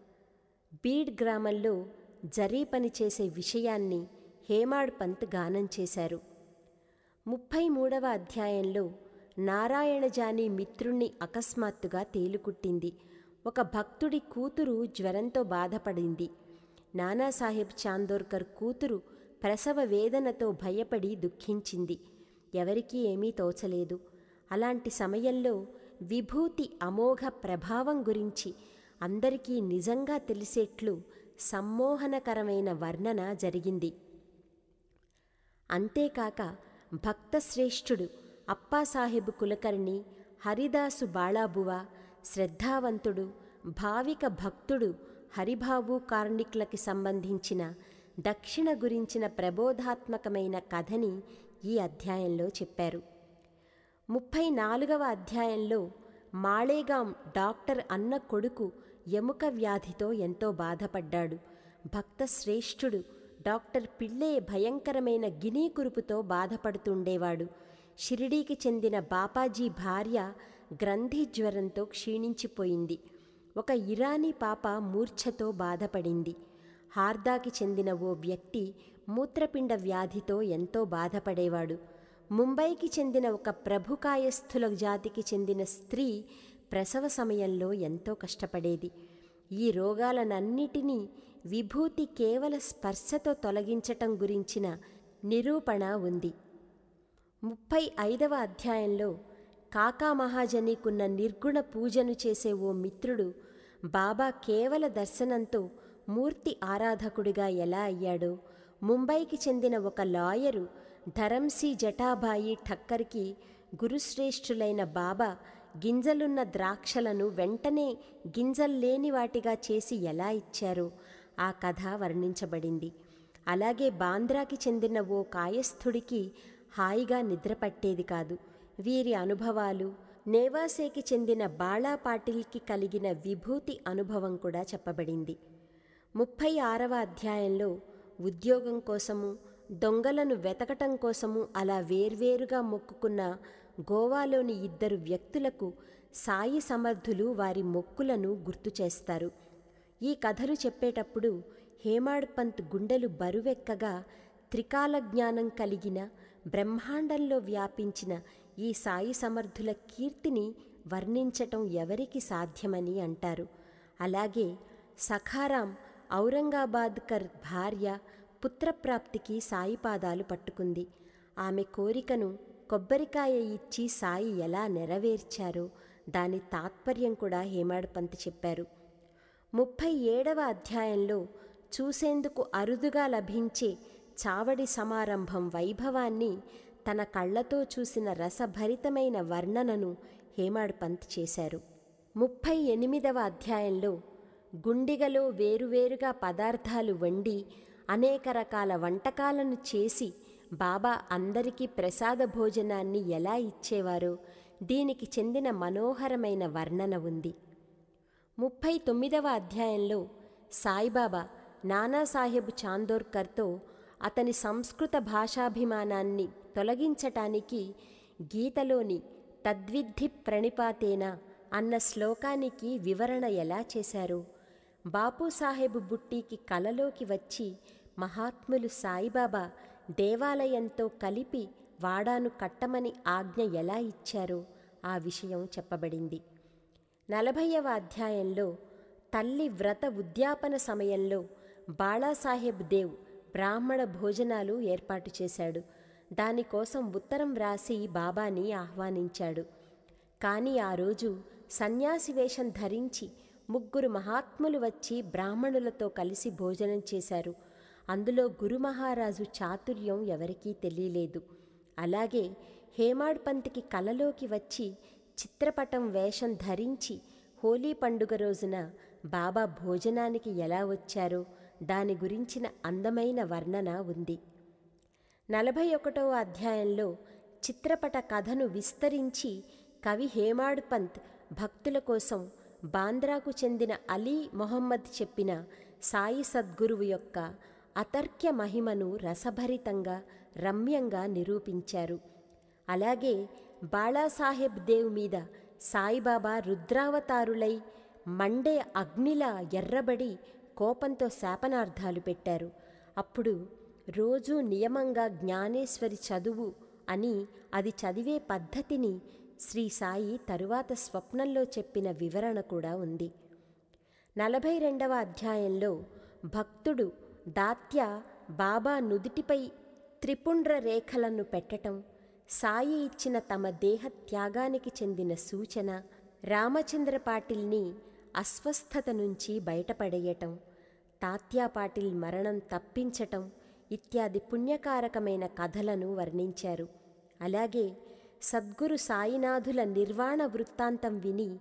బీడ్ గ్రామంలో జరీ పనిచేసే విషయాన్ని హేమాడ్ పంత్ గానం చేశారు ముప్పై మూడవ అధ్యాయంలో నారాయణజాని మిత్రుణ్ణి అకస్మాత్తుగా తేలుకుట్టింది ఒక భక్తుడి కూతురు జ్వరంతో బాధపడింది నానాసాహెబ్ చాందోర్కర్ కూతురు ప్రసవ వేదనతో భయపడి దుఃఖించింది ఎవరికీ ఏమీ తోచలేదు అలాంటి సమయంలో విభూతి అమోఘ ప్రభావం గురించి అందరికీ నిజంగా తెలిసేట్లు సమ్మోహనకరమైన వర్ణన జరిగింది అంతేకాక భక్తశ్రేష్ఠుడు అప్పాసాహెబ్ కులకర్ణి హరిదాసు బాళాబువ శ్రద్ధావంతుడు భావిక భక్తుడు హరిబాబు కార్ణిక్లకి సంబంధించిన దక్షిణ గురించిన ప్రబోధాత్మకమైన కథని ఈ అధ్యాయంలో చెప్పారు ముప్పై నాలుగవ అధ్యాయంలో మాళేగాం డాక్టర్ అన్న కొడుకు ఎముక వ్యాధితో ఎంతో బాధపడ్డాడు భక్త శ్రేష్ఠుడు డాక్టర్ పిళ్ళే భయంకరమైన గినీ కురుపుతో బాధపడుతుండేవాడు షిరిడీకి చెందిన బాపాజీ భార్య గ్రంథి జ్వరంతో క్షీణించిపోయింది ఒక ఇరానీ పాప మూర్ఛతో బాధపడింది హార్దాకి చెందిన ఓ వ్యక్తి మూత్రపిండ వ్యాధితో ఎంతో బాధపడేవాడు ముంబైకి చెందిన ఒక ప్రభుకాయస్థుల జాతికి చెందిన స్త్రీ ప్రసవ సమయంలో ఎంతో కష్టపడేది ఈ రోగాలనన్నిటినీ విభూతి కేవల స్పర్శతో తొలగించటం గురించిన నిరూపణ ఉంది ముప్పై ఐదవ అధ్యాయంలో కాకా మహాజనీకున్న నిర్గుణ పూజను చేసే ఓ మిత్రుడు బాబా కేవల దర్శనంతో మూర్తి ఆరాధకుడిగా ఎలా అయ్యాడో ముంబైకి చెందిన ఒక లాయరు ధరంసి జటాబాయి ఠక్కర్కి గురుశ్రేష్ఠులైన బాబా గింజలున్న ద్రాక్షలను వెంటనే గింజల్లేని వాటిగా చేసి ఎలా ఇచ్చారో ఆ కథ వర్ణించబడింది అలాగే బాంద్రాకి చెందిన ఓ కాయస్థుడికి హాయిగా నిద్ర పట్టేది కాదు వీరి అనుభవాలు నేవాసేకి చెందిన బాళా పాటిల్కి కలిగిన విభూతి అనుభవం కూడా చెప్పబడింది ముప్పై ఆరవ అధ్యాయంలో ఉద్యోగం కోసము దొంగలను వెతకటం కోసము అలా వేర్వేరుగా మొక్కుకున్న గోవాలోని ఇద్దరు వ్యక్తులకు సాయి సమర్థులు వారి మొక్కులను గుర్తు చేస్తారు ఈ కథలు చెప్పేటప్పుడు హేమాడ్ పంత్ గుండెలు బరువెక్కగా త్రికాల జ్ఞానం కలిగిన బ్రహ్మాండంలో వ్యాపించిన ఈ సాయి సమర్థుల కీర్తిని వర్ణించటం ఎవరికి సాధ్యమని అంటారు అలాగే సఖారాం ఔరంగాబాద్కర్ భార్య పుత్రప్రాప్తికి సాయి పాదాలు పట్టుకుంది ఆమె కోరికను కొబ్బరికాయ ఇచ్చి సాయి ఎలా నెరవేర్చారో దాని తాత్పర్యం కూడా హేమాడ్ పంత్ చెప్పారు ముప్పై ఏడవ అధ్యాయంలో చూసేందుకు అరుదుగా లభించే చావడి సమారంభం వైభవాన్ని తన కళ్ళతో చూసిన రసభరితమైన వర్ణనను హేమాడ్ పంత్ చేశారు ముప్పై ఎనిమిదవ అధ్యాయంలో గుండిగలో వేరువేరుగా పదార్థాలు వండి అనేక రకాల వంటకాలను చేసి బాబా అందరికీ ప్రసాద భోజనాన్ని ఎలా ఇచ్చేవారో దీనికి చెందిన మనోహరమైన వర్ణన ఉంది ముప్పై తొమ్మిదవ అధ్యాయంలో సాయిబాబా నానాసాహెబ్ చాందోర్కర్తో అతని సంస్కృత భాషాభిమానాన్ని తొలగించటానికి గీతలోని తద్విద్ధి ప్రణిపాతేన అన్న శ్లోకానికి వివరణ ఎలా చేశారో బాపూసాహెబ్ బుట్టీకి కలలోకి వచ్చి మహాత్ములు సాయిబాబా దేవాలయంతో కలిపి వాడాను కట్టమని ఆజ్ఞ ఎలా ఇచ్చారో ఆ విషయం చెప్పబడింది నలభైవ అధ్యాయంలో తల్లి వ్రత ఉద్యాపన సమయంలో బాళాసాహెబ్ దేవ్ బ్రాహ్మణ భోజనాలు ఏర్పాటు చేశాడు దానికోసం ఉత్తరం వ్రాసి బాబాని ఆహ్వానించాడు కానీ ఆ రోజు సన్యాసి వేషం ధరించి ముగ్గురు మహాత్ములు వచ్చి బ్రాహ్మణులతో కలిసి భోజనం చేశారు అందులో గురుమహారాజు చాతుర్యం ఎవరికీ తెలియలేదు అలాగే హేమాడ్ పంత్కి కలలోకి వచ్చి చిత్రపటం వేషం ధరించి హోలీ పండుగ రోజున బాబా భోజనానికి ఎలా వచ్చారో దాని గురించిన అందమైన వర్ణన ఉంది నలభై ఒకటవ అధ్యాయంలో చిత్రపట కథను విస్తరించి కవి హేమాడ్ పంత్ భక్తుల కోసం బాంద్రాకు చెందిన అలీ మొహమ్మద్ చెప్పిన సాయి సద్గురువు యొక్క అతర్క్య మహిమను రసభరితంగా రమ్యంగా నిరూపించారు అలాగే బాళాసాహెబ్ దేవ్ మీద సాయిబాబా రుద్రావతారులై మండే అగ్నిలా ఎర్రబడి కోపంతో శాపనార్థాలు పెట్టారు అప్పుడు రోజూ నియమంగా జ్ఞానేశ్వరి చదువు అని అది చదివే పద్ధతిని శ్రీ సాయి తరువాత స్వప్నంలో చెప్పిన వివరణ కూడా ఉంది నలభై రెండవ అధ్యాయంలో భక్తుడు దాత్య బాబా నుదుటిపై త్రిపుండ్ర రేఖలను పెట్టటం సాయి ఇచ్చిన తమ దేహ త్యాగానికి చెందిన సూచన రామచంద్ర పాటిల్ని అస్వస్థత నుంచి బయటపడేయటం తాత్యా పాటిల్ మరణం తప్పించటం ఇత్యాది పుణ్యకారకమైన కథలను వర్ణించారు అలాగే సద్గురు సాయినాథుల నిర్వాణ వృత్తాంతం విని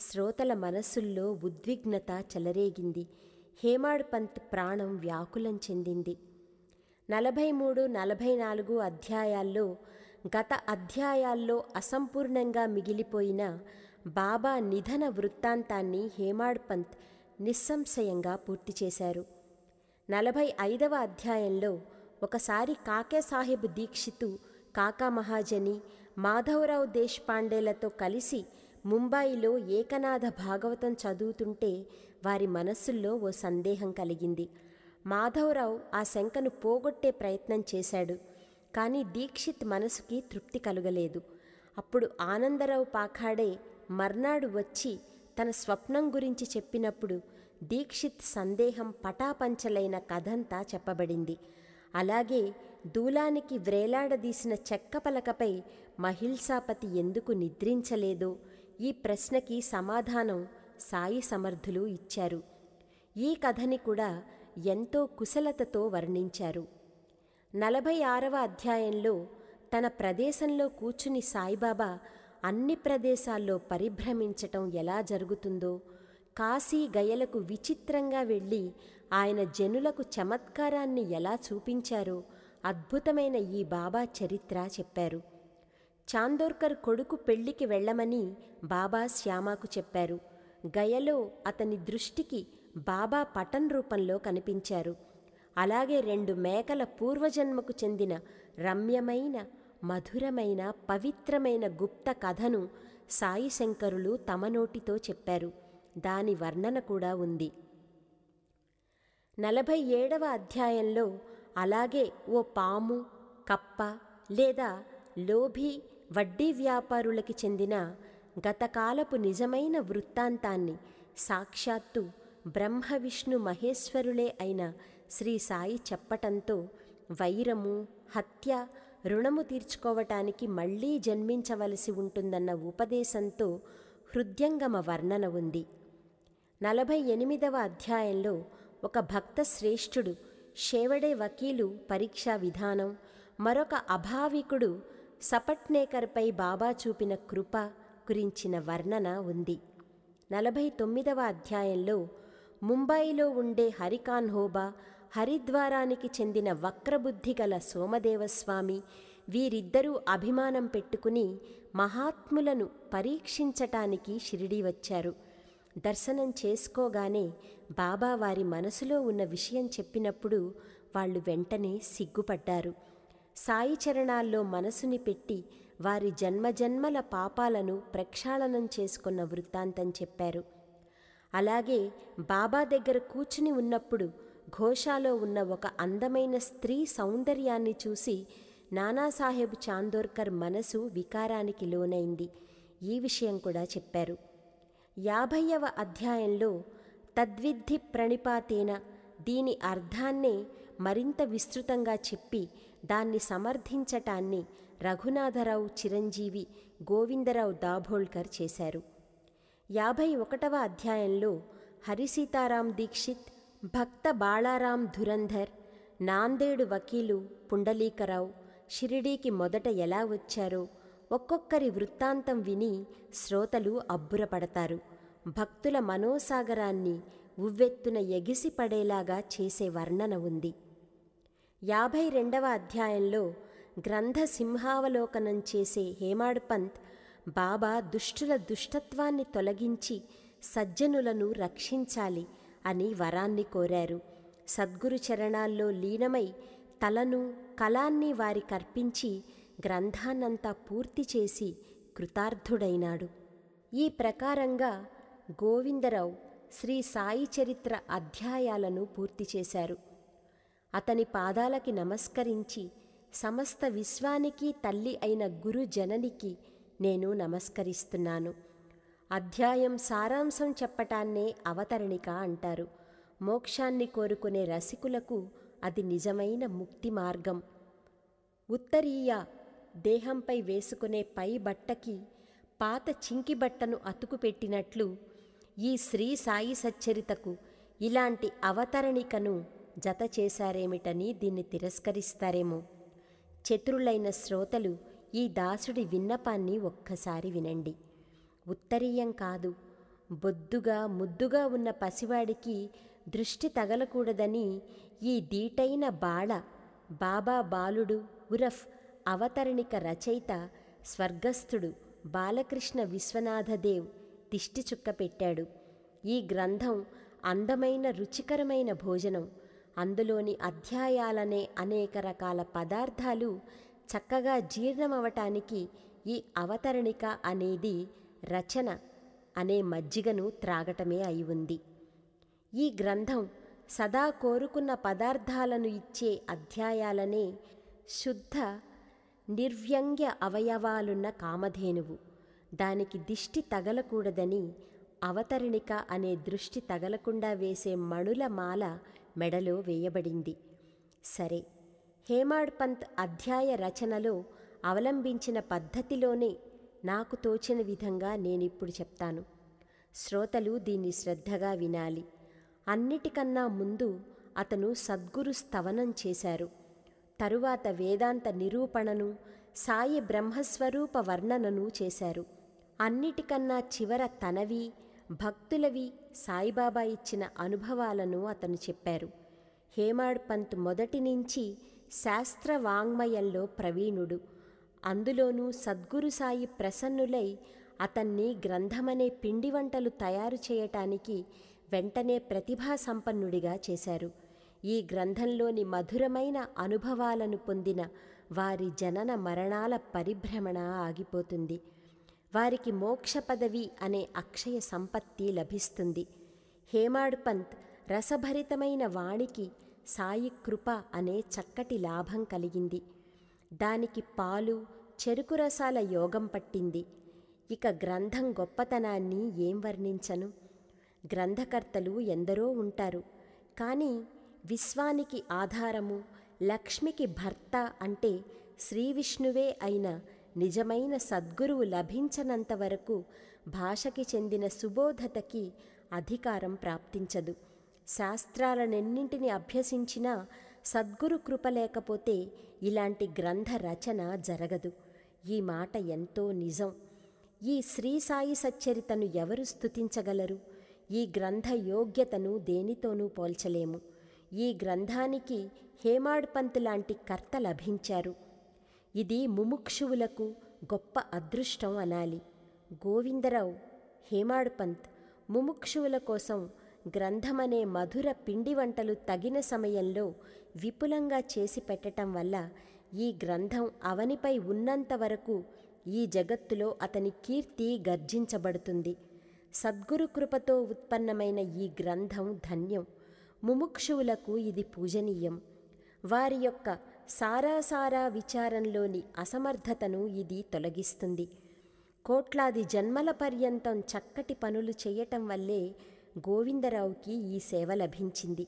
శ్రోతల మనస్సుల్లో ఉద్విగ్నత చెలరేగింది హేమాడ్ పంత్ ప్రాణం వ్యాకులం చెందింది నలభై మూడు నలభై నాలుగు అధ్యాయాల్లో గత అధ్యాయాల్లో అసంపూర్ణంగా మిగిలిపోయిన బాబా నిధన వృత్తాంతాన్ని హేమాడ్ పంత్ నిస్సంశయంగా పూర్తి చేశారు నలభై ఐదవ అధ్యాయంలో ఒకసారి కాకే సాహెబ్ దీక్షితు కాకా మహాజని మాధవరావు దేశ్పాండేలతో కలిసి ముంబాయిలో ఏకనాథ భాగవతం చదువుతుంటే వారి మనస్సుల్లో ఓ సందేహం కలిగింది మాధవరావు ఆ శంకను పోగొట్టే ప్రయత్నం చేశాడు కానీ దీక్షిత్ మనసుకి తృప్తి కలుగలేదు అప్పుడు ఆనందరావు పాఖాడే మర్నాడు వచ్చి తన స్వప్నం గురించి చెప్పినప్పుడు దీక్షిత్ సందేహం పటాపంచలైన కథంతా చెప్పబడింది అలాగే దూలానికి వ్రేలాడదీసిన చెక్క పలకపై మహిల్సాపతి ఎందుకు నిద్రించలేదో ఈ ప్రశ్నకి సమాధానం సాయి సమర్థులు ఇచ్చారు ఈ కథని కూడా ఎంతో కుశలతతో వర్ణించారు నలభై ఆరవ అధ్యాయంలో తన ప్రదేశంలో కూర్చుని సాయిబాబా అన్ని ప్రదేశాల్లో పరిభ్రమించటం ఎలా జరుగుతుందో కాశీ గయలకు విచిత్రంగా వెళ్ళి ఆయన జనులకు చమత్కారాన్ని ఎలా చూపించారో అద్భుతమైన ఈ బాబా చరిత్ర చెప్పారు చాందోర్కర్ కొడుకు పెళ్లికి వెళ్ళమని బాబా శ్యామాకు చెప్పారు గయలో అతని దృష్టికి బాబా పటన్ రూపంలో కనిపించారు అలాగే రెండు మేకల పూర్వజన్మకు చెందిన రమ్యమైన మధురమైన పవిత్రమైన గుప్త కథను సాయి శంకరులు తమ నోటితో చెప్పారు దాని వర్ణన కూడా ఉంది నలభై ఏడవ అధ్యాయంలో అలాగే ఓ పాము కప్ప లేదా లోభి వడ్డీ వ్యాపారులకి చెందిన గతకాలపు నిజమైన వృత్తాంతాన్ని సాక్షాత్తు బ్రహ్మ విష్ణు మహేశ్వరులే అయిన శ్రీ సాయి చెప్పటంతో వైరము హత్య రుణము తీర్చుకోవటానికి మళ్ళీ జన్మించవలసి ఉంటుందన్న ఉపదేశంతో హృద్యంగమ వర్ణన ఉంది నలభై ఎనిమిదవ అధ్యాయంలో ఒక భక్త శ్రేష్ఠుడు షేవడే వకీలు పరీక్షా విధానం మరొక అభావికుడు సపట్నేకర్పై బాబా చూపిన కృప గురించిన వర్ణన ఉంది నలభై తొమ్మిదవ అధ్యాయంలో ముంబాయిలో ఉండే హరికాన్ హోబా హరిద్వారానికి చెందిన వక్రబుద్ధి గల సోమదేవస్వామి వీరిద్దరూ అభిమానం పెట్టుకుని మహాత్ములను పరీక్షించటానికి షిరిడి వచ్చారు దర్శనం చేసుకోగానే బాబా వారి మనసులో ఉన్న విషయం చెప్పినప్పుడు వాళ్ళు వెంటనే సిగ్గుపడ్డారు సాయి చరణాల్లో మనసుని పెట్టి వారి జన్మజన్మల పాపాలను ప్రక్షాళనం చేసుకున్న వృత్తాంతం చెప్పారు అలాగే బాబా దగ్గర కూర్చుని ఉన్నప్పుడు ఘోషాలో ఉన్న ఒక అందమైన స్త్రీ సౌందర్యాన్ని చూసి నానాసాహెబ్ చాందోర్కర్ మనసు వికారానికి లోనైంది ఈ విషయం కూడా చెప్పారు యాభైవ అధ్యాయంలో తద్విద్ధి ప్రణిపాతేన దీని అర్థాన్నే మరింత విస్తృతంగా చెప్పి దాన్ని సమర్థించటాన్ని రఘునాథరావు చిరంజీవి గోవిందరావు దాభోల్కర్ చేశారు యాభై ఒకటవ అధ్యాయంలో హరిసీతారాం దీక్షిత్ భక్త బాళారాం ధురంధర్ నాందేడు వకీలు పుండలీకరావు షిరిడీకి మొదట ఎలా వచ్చారో ఒక్కొక్కరి వృత్తాంతం విని శ్రోతలు అబ్బురపడతారు భక్తుల మనోసాగరాన్ని ఉవ్వెత్తున ఎగిసిపడేలాగా చేసే వర్ణన ఉంది యాభై రెండవ అధ్యాయంలో గ్రంథ సింహావలోకనం చేసే హేమాడ్ పంత్ బాబా దుష్టుల దుష్టత్వాన్ని తొలగించి సజ్జనులను రక్షించాలి అని వరాన్ని కోరారు సద్గురు చరణాల్లో లీనమై తలను కళాన్ని వారికర్పించి గ్రంథాన్నంతా పూర్తి చేసి కృతార్థుడైనాడు ఈ ప్రకారంగా గోవిందరావు శ్రీ సాయి చరిత్ర అధ్యాయాలను పూర్తి చేశారు అతని పాదాలకి నమస్కరించి సమస్త విశ్వానికి తల్లి అయిన గురు జననికి నేను నమస్కరిస్తున్నాను అధ్యాయం సారాంశం చెప్పటాన్నే అవతరణిక అంటారు మోక్షాన్ని కోరుకునే రసికులకు అది నిజమైన ముక్తి మార్గం ఉత్తరీయ దేహంపై వేసుకునే పై బట్టకి పాత చింకి బట్టను అతుకుపెట్టినట్లు ఈ శ్రీ సాయి సచ్చరితకు ఇలాంటి అవతరణికను జత చేశారేమిటని దీన్ని తిరస్కరిస్తారేమో చతురులైన శ్రోతలు ఈ దాసుడి విన్నపాన్ని ఒక్కసారి వినండి ఉత్తరీయం కాదు బొద్దుగా ముద్దుగా ఉన్న పసివాడికి దృష్టి తగలకూడదని ఈ దీటైన బాళ బాబా బాలుడు ఉరఫ్ అవతరణిక రచయిత స్వర్గస్థుడు బాలకృష్ణ విశ్వనాథదేవ్ దిష్టి చుక్క పెట్టాడు ఈ గ్రంథం అందమైన రుచికరమైన భోజనం అందులోని అధ్యాయాలనే అనేక రకాల పదార్థాలు చక్కగా జీర్ణమవటానికి ఈ అవతరణిక అనేది రచన అనే మజ్జిగను త్రాగటమే అయి ఉంది ఈ గ్రంథం సదా కోరుకున్న పదార్థాలను ఇచ్చే అధ్యాయాలనే శుద్ధ నిర్వ్యంగ్య అవయవాలున్న కామధేనువు దానికి దిష్టి తగలకూడదని అవతరణిక అనే దృష్టి తగలకుండా వేసే మణుల మాల మెడలో వేయబడింది సరే హేమాడ్ పంత్ అధ్యాయ రచనలో అవలంబించిన పద్ధతిలోనే నాకు తోచిన విధంగా నేనిప్పుడు చెప్తాను శ్రోతలు దీన్ని శ్రద్ధగా వినాలి అన్నిటికన్నా ముందు అతను సద్గురు స్తవనం చేశారు తరువాత వేదాంత నిరూపణను సాయి బ్రహ్మస్వరూప వర్ణనను చేశారు అన్నిటికన్నా చివర తనవి భక్తులవి సాయిబాబా ఇచ్చిన అనుభవాలను అతను చెప్పారు హేమాడ్ పంత్ మొదటి నుంచి శాస్త్ర వాంగ్మయంలో ప్రవీణుడు అందులోనూ సద్గురు సాయి ప్రసన్నులై అతన్ని గ్రంథమనే పిండి వంటలు తయారు చేయటానికి వెంటనే ప్రతిభా సంపన్నుడిగా చేశారు ఈ గ్రంథంలోని మధురమైన అనుభవాలను పొందిన వారి జనన మరణాల పరిభ్రమణ ఆగిపోతుంది వారికి మోక్ష పదవి అనే అక్షయ సంపత్తి లభిస్తుంది హేమాడ్ పంత్ రసభరితమైన వాణికి సాయి కృప అనే చక్కటి లాభం కలిగింది దానికి పాలు చెరుకు రసాల యోగం పట్టింది ఇక గ్రంథం గొప్పతనాన్ని ఏం వర్ణించను గ్రంథకర్తలు ఎందరో ఉంటారు కానీ విశ్వానికి ఆధారము లక్ష్మికి భర్త అంటే శ్రీ విష్ణువే అయిన నిజమైన సద్గురువు లభించనంత వరకు భాషకి చెందిన సుబోధతకి అధికారం ప్రాప్తించదు శాస్త్రాలనెన్నింటిని అభ్యసించినా సద్గురు కృప లేకపోతే ఇలాంటి గ్రంథ రచన జరగదు ఈ మాట ఎంతో నిజం ఈ శ్రీ సాయి సచ్చరితను ఎవరు స్తుతించగలరు ఈ గ్రంథ యోగ్యతను దేనితోనూ పోల్చలేము ఈ గ్రంథానికి హేమాడ్ పంత్ లాంటి కర్త లభించారు ఇది ముముక్షువులకు గొప్ప అదృష్టం అనాలి గోవిందరావు హేమాడ్ పంత్ ముముక్షువుల కోసం గ్రంథమనే మధుర పిండి వంటలు తగిన సమయంలో విపులంగా చేసి పెట్టటం వల్ల ఈ గ్రంథం అవనిపై ఉన్నంత వరకు ఈ జగత్తులో అతని కీర్తి గర్జించబడుతుంది సద్గురు కృపతో ఉత్పన్నమైన ఈ గ్రంథం ధన్యం ముముక్షువులకు ఇది పూజనీయం వారి యొక్క సారాసారా విచారంలోని అసమర్థతను ఇది తొలగిస్తుంది కోట్లాది జన్మల పర్యంతం చక్కటి పనులు చేయటం వల్లే గోవిందరావుకి ఈ సేవ లభించింది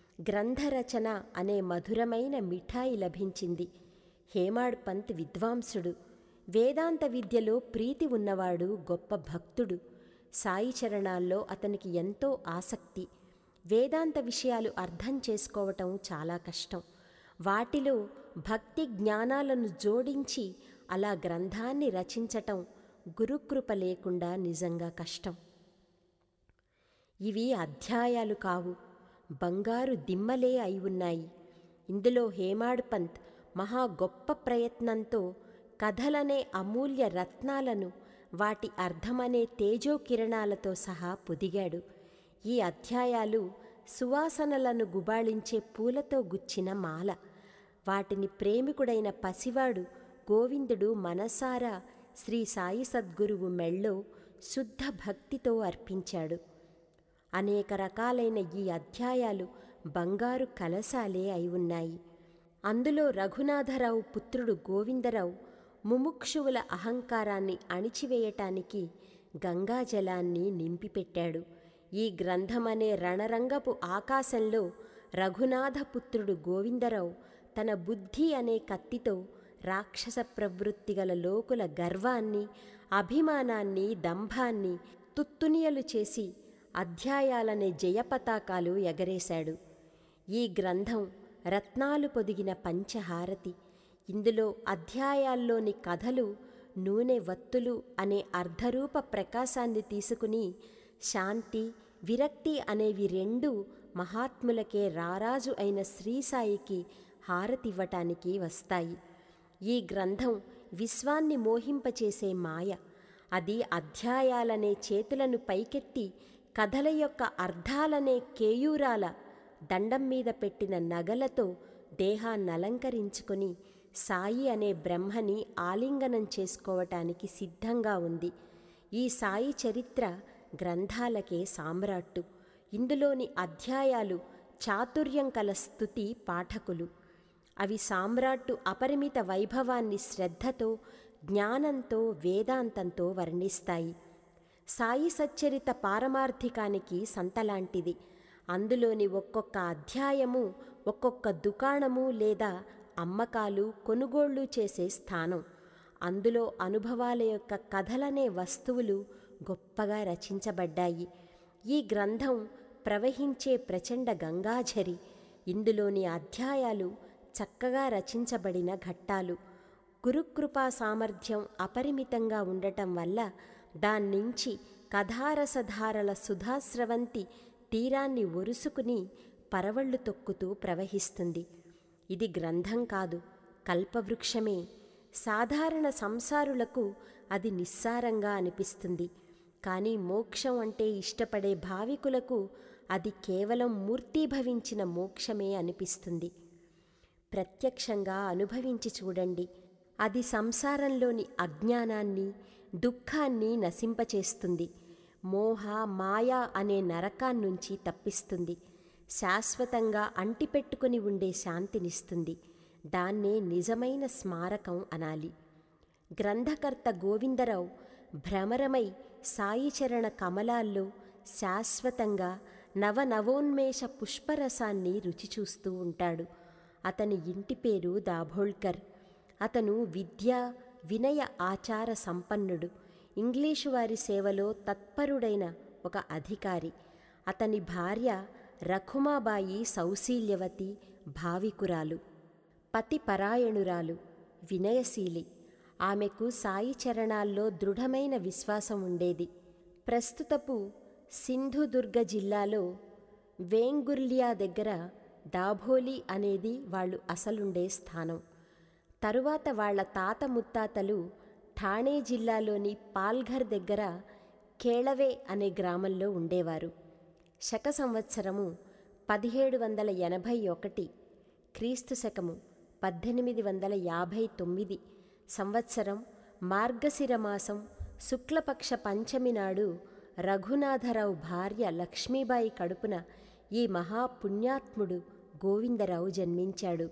గ్రంథరచన అనే మధురమైన మిఠాయి లభించింది హేమాడ్ పంత్ విద్వాంసుడు వేదాంత విద్యలో ప్రీతి ఉన్నవాడు గొప్ప భక్తుడు సాయి చరణాల్లో అతనికి ఎంతో ఆసక్తి వేదాంత విషయాలు అర్థం చేసుకోవటం చాలా కష్టం వాటిలో భక్తి జ్ఞానాలను జోడించి అలా గ్రంథాన్ని రచించటం గురుకృప లేకుండా నిజంగా కష్టం ఇవి అధ్యాయాలు కావు బంగారు దిమ్మలే అయి ఉన్నాయి ఇందులో హేమాడ్ పంత్ మహా గొప్ప ప్రయత్నంతో కథలనే అమూల్య రత్నాలను వాటి అర్థమనే తేజో కిరణాలతో సహా పొదిగాడు ఈ అధ్యాయాలు సువాసనలను గుబాళించే పూలతో గుచ్చిన మాల వాటిని ప్రేమికుడైన పసివాడు గోవిందుడు మనసారా శ్రీ సాయి సద్గురువు మెళ్ళో శుద్ధ భక్తితో అర్పించాడు అనేక రకాలైన ఈ అధ్యాయాలు బంగారు కలశాలే అయి ఉన్నాయి అందులో రఘునాథరావు పుత్రుడు గోవిందరావు ముముక్షువుల అహంకారాన్ని అణిచివేయటానికి గంగాజలాన్ని నింపిపెట్టాడు ఈ గ్రంథమనే రణరంగపు ఆకాశంలో రఘునాథపుత్రుడు గోవిందరావు తన బుద్ధి అనే కత్తితో రాక్షస ప్రవృత్తి గల లోకుల గర్వాన్ని అభిమానాన్ని దంభాన్ని తుత్తునియలు చేసి అధ్యాయాలనే జయపతాకాలు ఎగరేశాడు ఈ గ్రంథం రత్నాలు పొదిగిన పంచహారతి ఇందులో అధ్యాయాల్లోని కథలు నూనె వత్తులు అనే అర్ధరూప ప్రకాశాన్ని తీసుకుని శాంతి విరక్తి అనేవి రెండు మహాత్ములకే రారాజు అయిన శ్రీసాయికి హారతివ్వటానికి వస్తాయి ఈ గ్రంథం విశ్వాన్ని మోహింపచేసే మాయ అది అధ్యాయాలనే చేతులను పైకెత్తి కథల యొక్క అర్థాలనే కేయూరాల దండం మీద పెట్టిన నగలతో దేహాన్ని అలంకరించుకొని సాయి అనే బ్రహ్మని ఆలింగనం చేసుకోవటానికి సిద్ధంగా ఉంది ఈ సాయి చరిత్ర గ్రంథాలకే సామ్రాట్టు ఇందులోని అధ్యాయాలు చాతుర్యం కల స్థుతి పాఠకులు అవి సామ్రాట్టు అపరిమిత వైభవాన్ని శ్రద్ధతో జ్ఞానంతో వేదాంతంతో వర్ణిస్తాయి సాయి సచ్చరిత పారమార్థికానికి సంతలాంటిది అందులోని ఒక్కొక్క అధ్యాయము ఒక్కొక్క దుకాణము లేదా అమ్మకాలు కొనుగోళ్లు చేసే స్థానం అందులో అనుభవాల యొక్క కథలనే వస్తువులు గొప్పగా రచించబడ్డాయి ఈ గ్రంథం ప్రవహించే ప్రచండ గంగాఝరి ఇందులోని అధ్యాయాలు చక్కగా రచించబడిన ఘట్టాలు గురుకృపా సామర్థ్యం అపరిమితంగా ఉండటం వల్ల దాన్నించి కథారసధారల సుధాస్రవంతి తీరాన్ని ఒరుసుకుని పరవళ్ళు తొక్కుతూ ప్రవహిస్తుంది ఇది గ్రంథం కాదు కల్పవృక్షమే సాధారణ సంసారులకు అది నిస్సారంగా అనిపిస్తుంది కానీ మోక్షం అంటే ఇష్టపడే భావికులకు అది కేవలం మూర్తీభవించిన మోక్షమే అనిపిస్తుంది ప్రత్యక్షంగా అనుభవించి చూడండి అది సంసారంలోని అజ్ఞానాన్ని దుఃఖాన్ని నశింపచేస్తుంది మోహ మాయ అనే నరకాన్నుంచి తప్పిస్తుంది శాశ్వతంగా అంటిపెట్టుకుని ఉండే శాంతినిస్తుంది దాన్నే నిజమైన స్మారకం అనాలి గ్రంథకర్త గోవిందరావు భ్రమరమై సాయిచరణ కమలాల్లో శాశ్వతంగా నవనవోన్మేష పుష్పరసాన్ని రుచి చూస్తూ ఉంటాడు అతని ఇంటి పేరు దాభోల్కర్ అతను విద్య వినయ ఆచార సంపన్నుడు ఇంగ్లీషు వారి సేవలో తత్పరుడైన ఒక అధికారి అతని భార్య రఖుమాబాయి సౌశీల్యవతి భావికురాలు పతి పరాయణురాలు వినయశీలి ఆమెకు సాయి చరణాల్లో దృఢమైన విశ్వాసం ఉండేది ప్రస్తుతపు సింధుదుర్గ జిల్లాలో వేంగుర్లియా దగ్గర దాభోలి అనేది వాళ్ళు అసలుండే స్థానం తరువాత వాళ్ళ తాత ముత్తాతలు ఠాణే జిల్లాలోని పాల్ఘర్ దగ్గర కేళవే అనే గ్రామంలో ఉండేవారు శక సంవత్సరము పదిహేడు వందల ఎనభై ఒకటి క్రీస్తు శకము పద్దెనిమిది వందల యాభై తొమ్మిది సంవత్సరం మార్గశిర మాసం శుక్లపక్ష పంచమి నాడు రఘునాథరావు భార్య లక్ష్మీబాయి కడుపున ఈ మహాపుణ్యాత్ముడు గోవిందరావు జన్మించాడు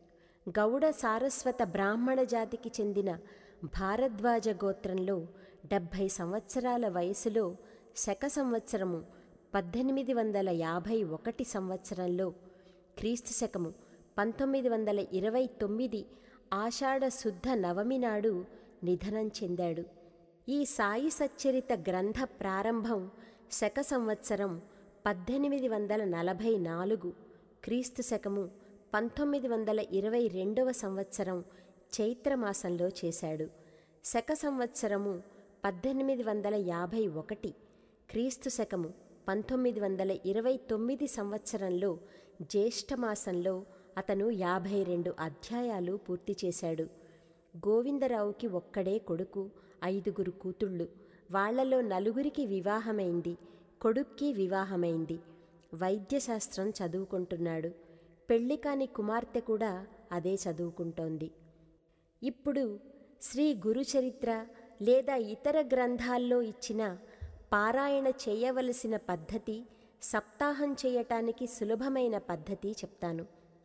గౌడ సారస్వత బ్రాహ్మణ జాతికి చెందిన భారద్వాజ గోత్రంలో డెబ్భై సంవత్సరాల వయసులో శక సంవత్సరము పద్దెనిమిది వందల యాభై ఒకటి సంవత్సరంలో క్రీస్తు శకము పంతొమ్మిది వందల ఇరవై తొమ్మిది ఆషాఢ శుద్ధ నవమి నాడు నిధనం చెందాడు ఈ సాయి సచ్చరిత గ్రంథ ప్రారంభం శక సంవత్సరం పద్దెనిమిది వందల నలభై నాలుగు క్రీస్తు శకము పంతొమ్మిది వందల ఇరవై రెండవ సంవత్సరం చైత్రమాసంలో చేశాడు శక సంవత్సరము పద్దెనిమిది వందల యాభై ఒకటి క్రీస్తు శకము పంతొమ్మిది వందల ఇరవై తొమ్మిది సంవత్సరంలో జ్యేష్ఠమాసంలో అతను యాభై రెండు అధ్యాయాలు పూర్తి చేశాడు గోవిందరావుకి ఒక్కడే కొడుకు ఐదుగురు కూతుళ్ళు వాళ్లలో నలుగురికి వివాహమైంది కొడుక్కి వివాహమైంది వైద్యశాస్త్రం చదువుకుంటున్నాడు పెళ్లి కాని కుమార్తె కూడా అదే చదువుకుంటోంది ఇప్పుడు శ్రీ గురుచరిత్ర లేదా ఇతర గ్రంథాల్లో ఇచ్చిన పారాయణ చేయవలసిన పద్ధతి సప్తాహం చేయటానికి సులభమైన పద్ధతి చెప్తాను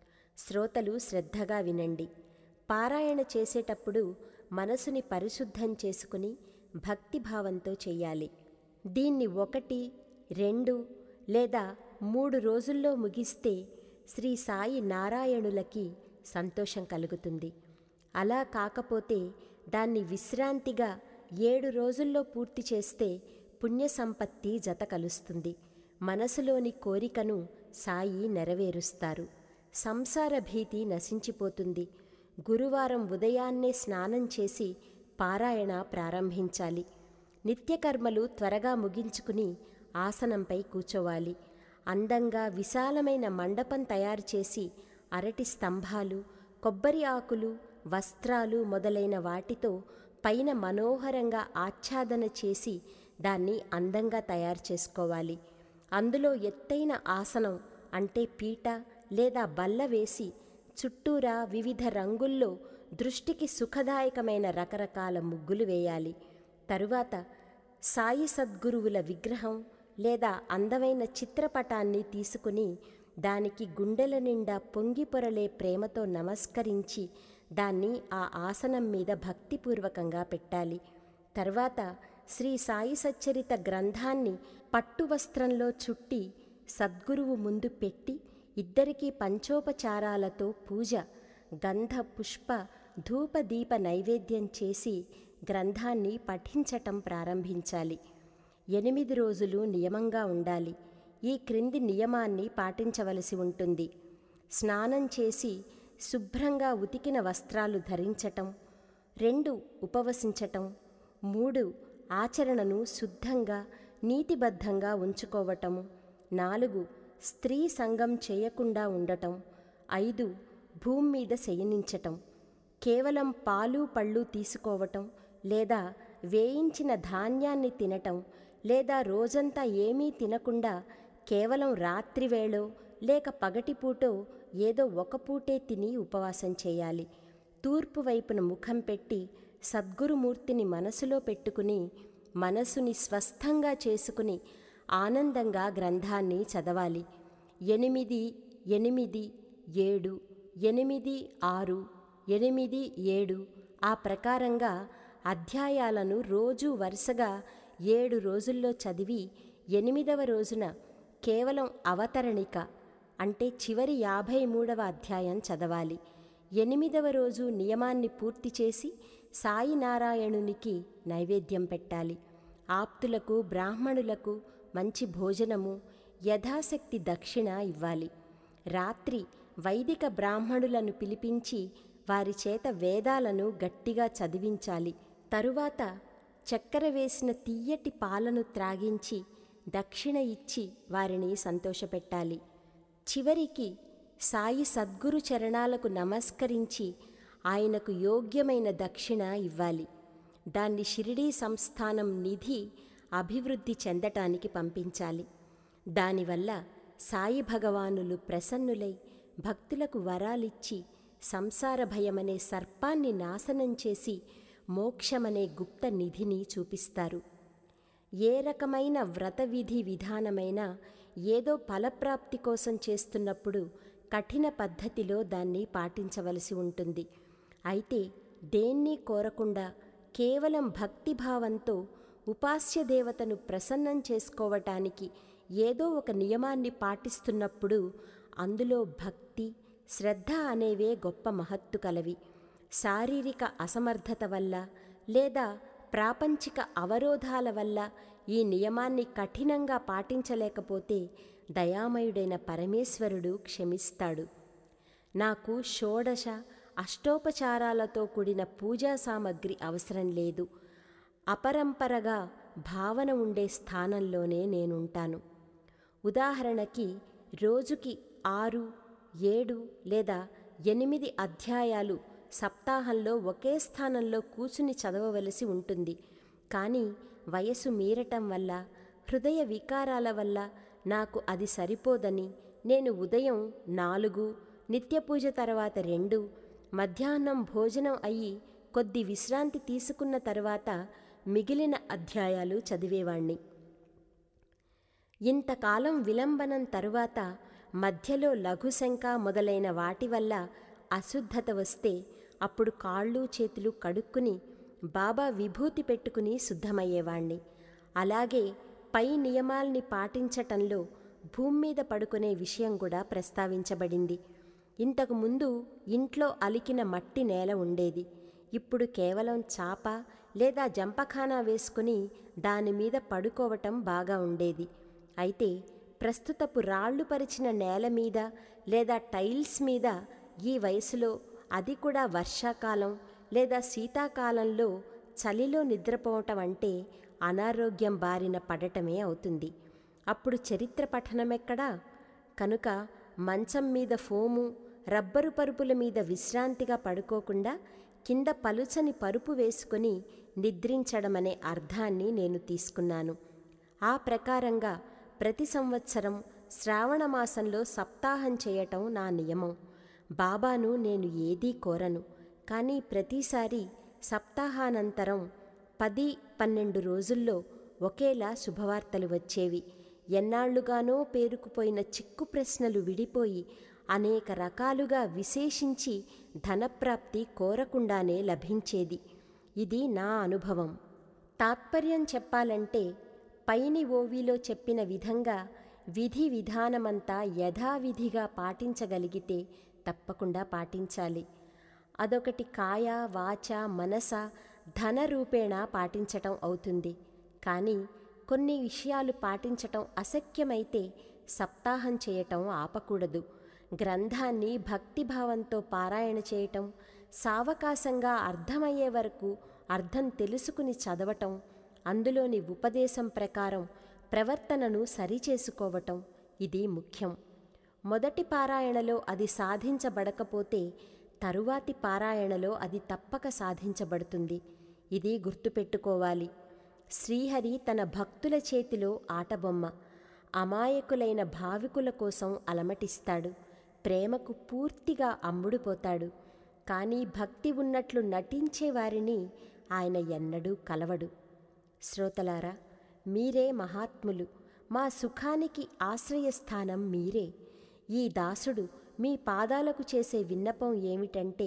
శ్రోతలు శ్రద్ధగా వినండి పారాయణ చేసేటప్పుడు మనసుని పరిశుద్ధం చేసుకుని భక్తిభావంతో చెయ్యాలి దీన్ని ఒకటి రెండు లేదా మూడు రోజుల్లో ముగిస్తే శ్రీ సాయి నారాయణులకి సంతోషం కలుగుతుంది అలా కాకపోతే దాన్ని విశ్రాంతిగా ఏడు రోజుల్లో పూర్తి చేస్తే పుణ్య సంపత్తి జత కలుస్తుంది మనసులోని కోరికను సాయి నెరవేరుస్తారు సంసార భీతి నశించిపోతుంది గురువారం ఉదయాన్నే స్నానం చేసి పారాయణ ప్రారంభించాలి నిత్యకర్మలు త్వరగా ముగించుకుని ఆసనంపై కూర్చోవాలి అందంగా విశాలమైన మండపం తయారు చేసి అరటి స్తంభాలు కొబ్బరి ఆకులు వస్త్రాలు మొదలైన వాటితో పైన మనోహరంగా ఆచ్ఛాదన చేసి దాన్ని అందంగా తయారు చేసుకోవాలి అందులో ఎత్తైన ఆసనం అంటే పీట లేదా బల్ల వేసి చుట్టూరా వివిధ రంగుల్లో దృష్టికి సుఖదాయకమైన రకరకాల ముగ్గులు వేయాలి తరువాత సాయి సద్గురువుల విగ్రహం లేదా అందమైన చిత్రపటాన్ని తీసుకుని దానికి గుండెల నిండా పొంగిపొరలే ప్రేమతో నమస్కరించి దాన్ని ఆ ఆసనం మీద భక్తిపూర్వకంగా పెట్టాలి తర్వాత శ్రీ సాయి సచ్చరిత గ్రంథాన్ని పట్టు వస్త్రంలో చుట్టి సద్గురువు ముందు పెట్టి ఇద్దరికీ పంచోపచారాలతో పూజ గంధ పుష్ప ధూపదీప నైవేద్యం చేసి గ్రంథాన్ని పఠించటం ప్రారంభించాలి ఎనిమిది రోజులు నియమంగా ఉండాలి ఈ క్రింది నియమాన్ని పాటించవలసి ఉంటుంది స్నానం చేసి శుభ్రంగా ఉతికిన వస్త్రాలు ధరించటం రెండు ఉపవసించటం మూడు ఆచరణను శుద్ధంగా నీతిబద్ధంగా ఉంచుకోవటము నాలుగు స్త్రీ సంగం చేయకుండా ఉండటం ఐదు భూమి మీద శయనించటం కేవలం పాలు పళ్ళు తీసుకోవటం లేదా వేయించిన ధాన్యాన్ని తినటం లేదా రోజంతా ఏమీ తినకుండా కేవలం రాత్రివేళో లేక పగటిపూటో ఏదో ఒక పూటే తిని ఉపవాసం చేయాలి తూర్పు వైపున ముఖం పెట్టి సద్గురుమూర్తిని మనసులో పెట్టుకుని మనసుని స్వస్థంగా చేసుకుని ఆనందంగా గ్రంథాన్ని చదవాలి ఎనిమిది ఎనిమిది ఏడు ఎనిమిది ఆరు ఎనిమిది ఏడు ఆ ప్రకారంగా అధ్యాయాలను రోజు వరుసగా ఏడు రోజుల్లో చదివి ఎనిమిదవ రోజున కేవలం అవతరణిక అంటే చివరి యాభై మూడవ అధ్యాయం చదవాలి ఎనిమిదవ రోజు నియమాన్ని పూర్తి చేసి సాయినారాయణునికి నైవేద్యం పెట్టాలి ఆప్తులకు బ్రాహ్మణులకు మంచి భోజనము యథాశక్తి దక్షిణ ఇవ్వాలి రాత్రి వైదిక బ్రాహ్మణులను పిలిపించి వారి చేత వేదాలను గట్టిగా చదివించాలి తరువాత చక్కెర వేసిన తీయటి పాలను త్రాగించి దక్షిణ ఇచ్చి వారిని సంతోషపెట్టాలి చివరికి సాయి సద్గురు చరణాలకు నమస్కరించి ఆయనకు యోగ్యమైన దక్షిణ ఇవ్వాలి దాన్ని షిరిడీ సంస్థానం నిధి అభివృద్ధి చెందటానికి పంపించాలి దానివల్ల సాయి భగవానులు ప్రసన్నులై భక్తులకు వరాలిచ్చి సంసార భయమనే సర్పాన్ని నాశనం చేసి మోక్షమనే గుప్త నిధిని చూపిస్తారు ఏ రకమైన వ్రత విధి విధానమైనా ఏదో ఫలప్రాప్తి కోసం చేస్తున్నప్పుడు కఠిన పద్ధతిలో దాన్ని పాటించవలసి ఉంటుంది అయితే దేన్ని కోరకుండా కేవలం భక్తిభావంతో ఉపాస్య దేవతను ప్రసన్నం చేసుకోవటానికి ఏదో ఒక నియమాన్ని పాటిస్తున్నప్పుడు అందులో భక్తి శ్రద్ధ అనేవే గొప్ప మహత్తు కలవి శారీరక అసమర్థత వల్ల లేదా ప్రాపంచిక అవరోధాల వల్ల ఈ నియమాన్ని కఠినంగా పాటించలేకపోతే దయామయుడైన పరమేశ్వరుడు క్షమిస్తాడు నాకు షోడశ అష్టోపచారాలతో కూడిన పూజా సామగ్రి అవసరం లేదు అపరంపరగా భావన ఉండే స్థానంలోనే నేనుంటాను ఉదాహరణకి రోజుకి ఆరు ఏడు లేదా ఎనిమిది అధ్యాయాలు సప్తాహంలో ఒకే స్థానంలో కూచుని చదవవలసి ఉంటుంది కానీ వయసు మీరటం వల్ల హృదయ వికారాల వల్ల నాకు అది సరిపోదని నేను ఉదయం నాలుగు నిత్య పూజ తర్వాత రెండు మధ్యాహ్నం భోజనం అయ్యి కొద్ది విశ్రాంతి తీసుకున్న తర్వాత మిగిలిన అధ్యాయాలు చదివేవాణ్ణి ఇంతకాలం విలంబనం తరువాత మధ్యలో లఘుశంక మొదలైన వాటి వల్ల అశుద్ధత వస్తే అప్పుడు కాళ్ళు చేతులు కడుక్కుని బాబా విభూతి పెట్టుకుని శుద్ధమయ్యేవాణ్ణి అలాగే పై నియమాల్ని పాటించటంలో భూమి మీద పడుకునే విషయం కూడా ప్రస్తావించబడింది ఇంతకు ముందు ఇంట్లో అలికిన మట్టి నేల ఉండేది ఇప్పుడు కేవలం చాప లేదా జంపఖానా వేసుకుని దాని మీద పడుకోవటం బాగా ఉండేది అయితే ప్రస్తుతపు రాళ్లు పరిచిన నేల మీద లేదా టైల్స్ మీద ఈ వయసులో అది కూడా వర్షాకాలం లేదా శీతాకాలంలో చలిలో నిద్రపోవటం అంటే అనారోగ్యం బారిన పడటమే అవుతుంది అప్పుడు చరిత్ర పఠనమెక్కడా కనుక మంచం మీద ఫోము రబ్బరు పరుపుల మీద విశ్రాంతిగా పడుకోకుండా కింద పలుచని పరుపు వేసుకొని నిద్రించడమనే అర్థాన్ని నేను తీసుకున్నాను ఆ ప్రకారంగా ప్రతి సంవత్సరం శ్రావణ మాసంలో సప్తాహం చేయటం నా నియమం బాబాను నేను ఏదీ కోరను కానీ ప్రతిసారి సప్తాహానంతరం పది పన్నెండు రోజుల్లో ఒకేలా శుభవార్తలు వచ్చేవి ఎన్నాళ్లుగానో పేరుకుపోయిన చిక్కు ప్రశ్నలు విడిపోయి అనేక రకాలుగా విశేషించి ధనప్రాప్తి కోరకుండానే లభించేది ఇది నా అనుభవం తాత్పర్యం చెప్పాలంటే పైని ఓవిలో చెప్పిన విధంగా విధి విధానమంతా యథావిధిగా పాటించగలిగితే తప్పకుండా పాటించాలి అదొకటి కాయ వాచ మనస ధన రూపేణ పాటించటం అవుతుంది కానీ కొన్ని విషయాలు పాటించటం అశక్యమైతే సప్తాహం చేయటం ఆపకూడదు గ్రంథాన్ని భక్తిభావంతో పారాయణ చేయటం సావకాశంగా అర్థమయ్యే వరకు అర్థం తెలుసుకుని చదవటం అందులోని ఉపదేశం ప్రకారం ప్రవర్తనను సరిచేసుకోవటం ఇది ముఖ్యం మొదటి పారాయణలో అది సాధించబడకపోతే తరువాతి పారాయణలో అది తప్పక సాధించబడుతుంది ఇది గుర్తుపెట్టుకోవాలి శ్రీహరి తన భక్తుల చేతిలో ఆటబొమ్మ అమాయకులైన భావికుల కోసం అలమటిస్తాడు ప్రేమకు పూర్తిగా అమ్ముడుపోతాడు కానీ భక్తి ఉన్నట్లు నటించే వారిని ఆయన ఎన్నడూ కలవడు శ్రోతలారా మీరే మహాత్ములు మా సుఖానికి ఆశ్రయస్థానం మీరే ఈ దాసుడు మీ పాదాలకు చేసే విన్నపం ఏమిటంటే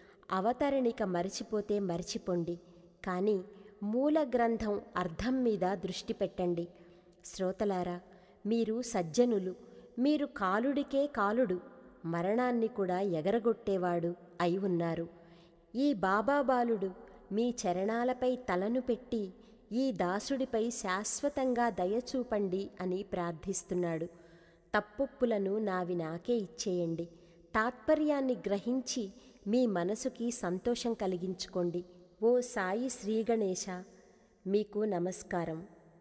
అవతరణిక మరిచిపోతే మరిచిపోండి కానీ మూల గ్రంథం అర్థం మీద దృష్టి పెట్టండి శ్రోతలారా మీరు సజ్జనులు మీరు కాలుడికే కాలుడు మరణాన్ని కూడా ఎగరగొట్టేవాడు అయి ఉన్నారు ఈ బాబా బాలుడు మీ చరణాలపై తలను పెట్టి ఈ దాసుడిపై శాశ్వతంగా దయచూపండి అని ప్రార్థిస్తున్నాడు తప్పొప్పులను నావి నాకే ఇచ్చేయండి తాత్పర్యాన్ని గ్రహించి మీ మనసుకి సంతోషం కలిగించుకోండి ఓ సాయి శ్రీగణేశ మీకు నమస్కారం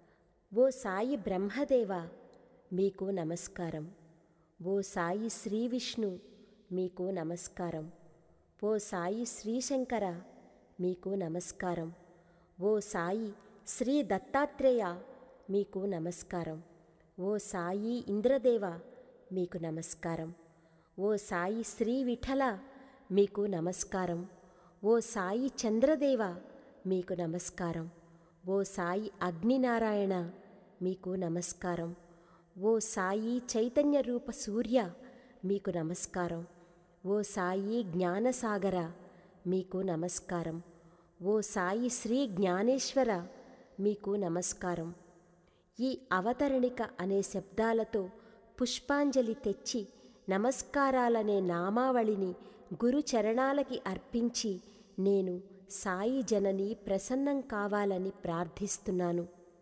ఓ సాయి బ్రహ్మదేవ మీకు నమస్కారం ఓ సాయి శ్రీ విష్ణు మీకు నమస్కారం ఓ సాయి శ్రీశంకర మీకు నమస్కారం ఓ సాయి శ్రీ దత్తాత్రేయ మీకు నమస్కారం ఓ సాయి ఇంద్రదేవ మీకు నమస్కారం ఓ సాయి శ్రీ విఠల మీకు నమస్కారం ఓ సాయి చంద్రదేవ మీకు నమస్కారం ఓ సాయి అగ్నినారాయణ మీకు నమస్కారం ఓ సాయి చైతన్య రూప సూర్య మీకు నమస్కారం ఓ సాయి జ్ఞానసాగర మీకు నమస్కారం ఓ సాయి శ్రీ జ్ఞానేశ్వర మీకు నమస్కారం ఈ అవతరణిక అనే శబ్దాలతో పుష్పాంజలి తెచ్చి నమస్కారాలనే నామావళిని గురు చరణాలకి అర్పించి నేను సాయి జనని ప్రసన్నం కావాలని ప్రార్థిస్తున్నాను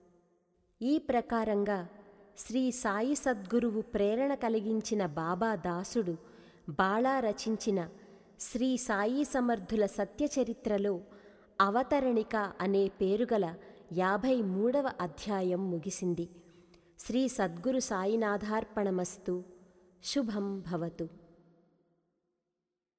ఈ ప్రకారంగా శ్రీ సాయి సద్గురువు ప్రేరణ కలిగించిన బాబా దాసుడు బాళా రచించిన శ్రీ సాయి సమర్థుల సత్యచరిత్రలో అవతరణిక అనే పేరుగల యాభై మూడవ అధ్యాయం ముగిసింది శ్రీ సద్గురు సాయినాథార్పణమస్తు శుభం భవతు